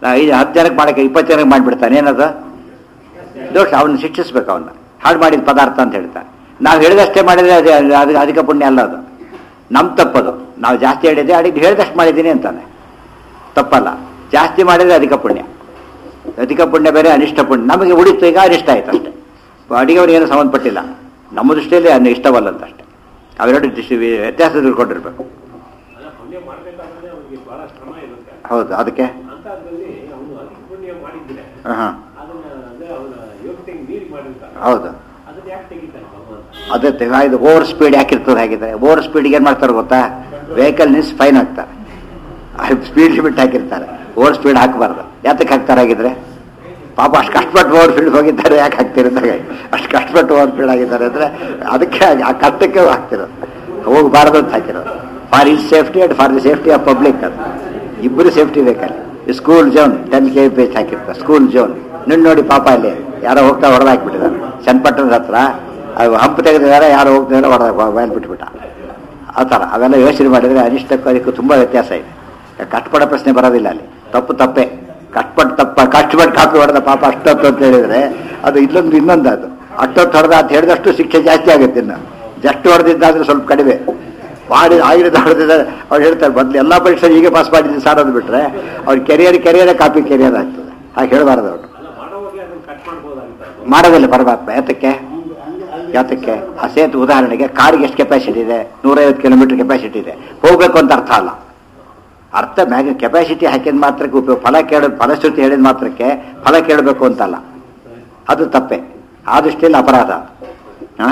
ಐದು ಹತ್ತು ಜನಕ್ಕೆ ಮಾಡಕ್ಕೆ ಇಪ್ಪತ್ತು ಜನಕ್ಕೆ ಮಾಡಿಬಿಡ್ತಾನೆ ಏನದು ದೋಷ ಅವನ್ನ ಶಿಕ್ಷಿಸ್ಬೇಕು ಅವನ್ನ ಹಾಳು ಮಾಡಿದ ಪದಾರ್ಥ ಅಂತ ಹೇಳ್ತಾನೆ ನಾವು ಹೇಳಿದಷ್ಟೇ ಮಾಡಿದ್ರೆ ಅದೇ ಅದು ಅಧಿಕ ಪುಣ್ಯ ಅಲ್ಲ ಅದು ನಮ್ಮ ತಪ್ಪದು ನಾವು ಜಾಸ್ತಿ ಹೇಳಿದ್ದೆ ಅಡಿಗೆ ಹೇಳಿದಷ್ಟು ಮಾಡಿದ್ದೀನಿ ಅಂತಾನೆ ತಪ್ಪಲ್ಲ ಜಾಸ್ತಿ ಮಾಡಿದರೆ ಅಧಿಕ ಪುಣ್ಯ ಅಧಿಕ ಪುಣ್ಯ ಬೇರೆ ಅನಿಷ್ಟ ಪುಣ್ಯ ನಮಗೆ ಉಳಿತು ಈಗ ಅನಿಷ್ಟ ಆಯ್ತು ಅಷ್ಟೇ ಅಡಿಗೆವ್ರಿಗೆ ಏನು ಸಂಬಂಧಪಟ್ಟಿಲ್ಲ ನಮ್ಮ ದೃಷ್ಟಿಯಲ್ಲಿ ಅನ್ನ ಇಷ್ಟವಲ್ಲ ಅಂತ ಅಷ್ಟೇ ಅವೆರಡು ದೃಷ್ಟಿ ವ್ಯತ್ಯಾಸ ತಿಳ್ಕೊಂಡಿರ್ಬೇಕು ಅಲ್ಲ ಪುಣ್ಯ ಮಾಡ್ಬೇಕಾದ್ರೆ ಅವನಿಗೆ ಬಹಳ ಶ್ರಮ ಇರುತ್ತೆ ಹೌದು ಅದಕ್ಕೆ ಅಂತದ್ರಲ್ಲಿ ಅವನು ಅಧಿಕ ಪುಣ್ಯ ಮಾಡಿದ್ರೆ ಹಾಂ ಅದನ್ನ ಅಂದ್ರೆ ಅವನ ಯೋಗ್ಯತೆಗೆ ಮೀರಿ ಮಾಡಿರ್ತಾನೆ ಹೌದು ಅದನ್ನ ಯಾಕೆ ತೆಗಿತಾನೆ ಭಗವಂತ ಅದೇ ತೆ- ಇದು ಓವರ್ ಸ್ಪೀಡ್ ಯಾಕಿರ್ತದೆ ಹಾಗಿದ್ರೆ ಓವರ್ ಸ್ಪೀಡ್ಗೆ ಏನು ಮಾಡ್ತಾರೆ ಗೊತ್ತಾ ವೆಹಿಕಲ್ ನಿಲ್ಸ್ ಫೈನ್ ಹಾಕ್ತಾರೆ ಸ್ಪೀಡ್ ಲಿಮಿಟ್ ಹಾಕಿರ್ತಾರೆ ಓವರ್ ಸ್ಪೀಡ್ ಹಾಕಬಾರ್ದು ಯಾತಕ್ಕೆ ಹಾಕ್ತಾರೆ ಹಾಗಿದ್ರೆ ಪಾಪ ಅಷ್ಟು ಕಷ್ಟಪಟ್ಟು ಓವರ್ ಸ್ಪೀಡ್ ಹೋಗಿದ್ದಾರೆ ಯಾಕೆ ಹಾಕ್ತಿರ್ತಾರೆ ಅಷ್ಟು ಕಷ್ಟಪಟ್ಟು ಓವರ್ ಸ್ಪೀಡ್ ಆಗಿದ್ದಾರೆ ಅಂದರೆ ಅದಕ್ಕೆ ಆ ಕಷ್ಟಕ್ಕೆ ಹಾಕ್ತಿರೋದು ಹೋಗಬಾರ್ದು ಅಂತ ಹಾಕಿರೋದು for is safety and for the safety of public ಅದು ಇಬ್ಬರು ಸೇಫ್ಟಿ ಬೇಕಲ್ಲಿ ಸ್ಕೂಲ್ ಜೋನ್ ಟೆನ್ ಕೆ ಪೇಜ್ ಹಾಕಿರ್ತಾರೆ ಸ್ಕೂಲ್ ಜೋನ್ ನಿನ್ನ ನೋಡಿ ಪಾಪ ಅಲ್ಲಿ ಯಾರೋ ಹೋಗ್ತಾ ಹೊಡೆದು ಹಾಕ್ಬಿಟ್ಟಿದ್ದಾರೆ ಚನ್ನಪಟ್ಟಣದ ಹತ್ರ ಅದು ಹಂಪು ತೆಗೆದಿದ್ದಾರೆ ಯಾರೋ ಹೋಗ್ತಿದ್ದಾರೆ ಹೊಡೆದ ಬಯಲು ಬಿಟ್ಬಿಟ್ಟ ಆ ಥರ ಅವೆಲ್ಲ ಯೋಚನೆ ಮಾಡಿದರೆ ಅನಿಷ್ಟಕ್ಕೂ ಅದಕ್ಕೂ ತುಂಬ ವ್ಯತ್ಯಾಸ ಇದೆ ಕಷ್ಟಪಡೋ ಪ್ರಶ್ನೆ ಬರೋದಿಲ್ಲ ಅಲ್ಲಿ ತಪ್ಪು ತಪ್ಪೇ ಕಷ್ಟಪಟ್ಟು ತಪ್ಪ ಕಷ್ಟಪಟ್ಟು ಕಾಪಿ ಹೊಡೆದ ಪಾಪ ಅಷ್ಟೊತ್ತು ಅಂತ ಹೇಳಿದರೆ ಅದು ಇಲ್ಲೊಂದು ಇನ್ನೊಂದು ಅದು ಅಷ್ಟೊತ್ತು ಹೊಡೆದ ಅಂತ ಹೇಳಿದಷ್ಟು ಶಿಕ್ಷೆ ಜಾಸ್ತಿ ಆಗುತ್ತೆ ಇನ್ನು ಜಸ್ಟ್ ಹೊಡೆದಿದ್ದಾದ್ರೆ ಸ್ವಲ್ಪ ಕಡಿಮೆ ಮಾಡಿ ಆಗಿರೋದು ಹೊಡೆದಿದ್ದಾರೆ ಅವ್ರು ಹೇಳ್ತಾರೆ ಮೊದಲು ಎಲ್ಲ ಪರೀಕ್ಷೆ ಹೀಗೆ ಪಾಸ್ ಮಾಡಿದ್ದು ಸಾರ್ ಅಂದ್ಬಿಟ್ರೆ ಅವ್ರ ಕೆರಿಯರ್ ಕೆರಿಯರೇ ಕಾಪಿ ಕೆರಿಯರ್ ಆಗ್ತದೆ ಹಾಗೆ ಹೇಳಬಾರ್ದು ಅವರು ಅಲ್ಲ ಮಾಡೋವಾಗ ಅದನ್ನ ಕಟ್ ಮಾಡ್ಬೋದಾಗಿತ್ತು ಮಾಡೋದಿಲ್ಲ ಪರಮಾತ್ಮ ಯಾತಕ್ಕೆ ಯಾತಕ್ಕೆ ಆ ಸೇತು ಉದಾಹರಣೆಗೆ ಕಾರ್ಗೆ ಎಷ್ಟು ಕೆಪಾಸಿಟಿ ಇದೆ ನೂರೈವತ್ತು ಕಿಲೋಮೀಟರ್ ಕೆಪಾಸಿಟಿ ಇದೆ ಹೋಗ್ಬೇಕು ಅಂತ ಅರ್ಥ ಅಲ್ಲ ಅರ್ಥ ಮ್ಯಾಗ ಕೆಪಾಸಿಟಿ ಹಾಕಿದ ಮಾತ್ರಕ್ಕೆ ಉಪಯೋಗ ಫಲ ಕೇಳ ಫಲಶ್ರುತಿ ಹೇಳಿದ ಮಾತ್ರಕ್ಕೆ ಫಲ ಕೇಳಬೇಕು ಅಂತಲ್ಲ ಅದು ತಪ್ಪೆ ಆ ದೃಷ್ಟಿಯಲ್ಲಿ ಅಪರಾಧ ಹಾ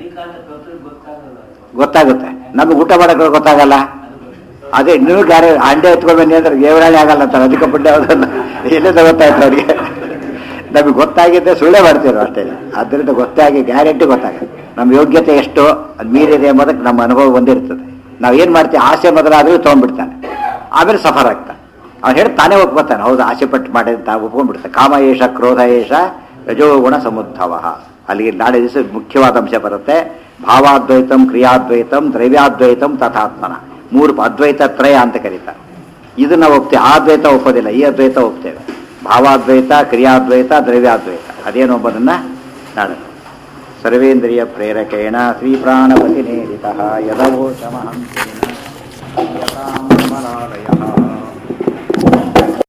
ಗೊತ್ತಾಗುತ್ತೆ ನಮಗೆ ಊಟ ಮಾಡೋಕೆ ಗೊತ್ತಾಗಲ್ಲ ಅದೇ ನೀವು ಗಾರೆ ಅಂಡೆ ಎತ್ಕೊಳ್ಬೇಡಿ ಅಂದ್ರೆ ಏವರಾಣಿ ಆಗಲ್ಲ ಅಂತಾರೆ ಅದಕ್ಕೆ ಪುಣ್ಯ ಅದನ್ನ ಎಲ್ಲಿಂದ ಗೊತ್ತಾಯ್ತು ಅವ್ರಿಗೆ ನಮಗೆ ಗೊತ್ತಾಗಿದ್ದೆ ಸುಳ್ಳೇ ಮಾಡ್ತೀರೋ ಅಷ್ಟೇ ಅದರಿಂದ ಗೊತ್ತಾಗಿ ಗ್ಯಾರಂಟಿ ಗೊತ್ತಾಗುತ್ತೆ ನಮ್ಮ ಯೋಗ್ಯತೆ ಎಷ್ಟು ಅದು ಮೀರಿದೆ ಎಂಬುದಕ್ಕೆ ನಮ್ಮ ಅನುಭವ ಒಂದಿರ್ತದೆ ನಾವು ಏನು ಮಾಡ್ತೀವಿ ಆಸೆ ಮೊದಲಾದರೂ ತೊಗೊಂಡ್ಬಿಡ್ತಾನೆ ಆಮೇಲೆ ಸಫರ್ ಆಗ್ತಾನೆ ಅವ್ನು ಹೇಳಿ ತಾನೇ ಒಪ್ಕೊತಾನೆ ಹೌದು ಆಸೆ ಪಟ್ಟು ಮಾಡಿ ಅಂತ ಒಪ್ಕೊಂಡ್ಬಿಡ್ತಾನೆ ಕಾಮ ಏಷ ಕ್ರೋಧ ಏಷ ರಜೋಗುಣ ಸಮುದ್ಭವ ಅಲ್ಲಿಗೆ ನಾಳೆ ದಿವಸ ಮುಖ್ಯವಾದ ಅಂಶ ಬರುತ್ತೆ ಭಾವಾದ್ವೈತಂ ಕ್ರಿಯಾದ್ವೈತಂ ದ್ರವ್ಯಾದ್ವೈತಂ ತಥಾತ್ಮನ ಮೂರು ಅದ್ವೈತ ತ್ರಯ ಅಂತ ಕರೀತಾರೆ ಇದನ್ನ ಒಪ್ತೇವೆ ಆ ದ್ವೈತ ಒಪ್ಪೋದಿಲ್ಲ ಈ ಅದ್ವೈತ ಒಪ್ತೇವೆ ಭಾವಾದ್ವೈತ ಕ್ರಿಯಾದ್ವೈತ ದ್ರವ್ಯಾದ್ವೈತ ಅದೇನು ಒಬ್ಬದನ್ನ ನಾಳೆ ಸರ್ವೇಂದ್ರಿಯ ಪ್ರೇರಕೇಣ ಶ್ರೀ ಪ್ರಾಣಪತಿ ನೇರಿತ ಯದವೋ ಶಮಹಂ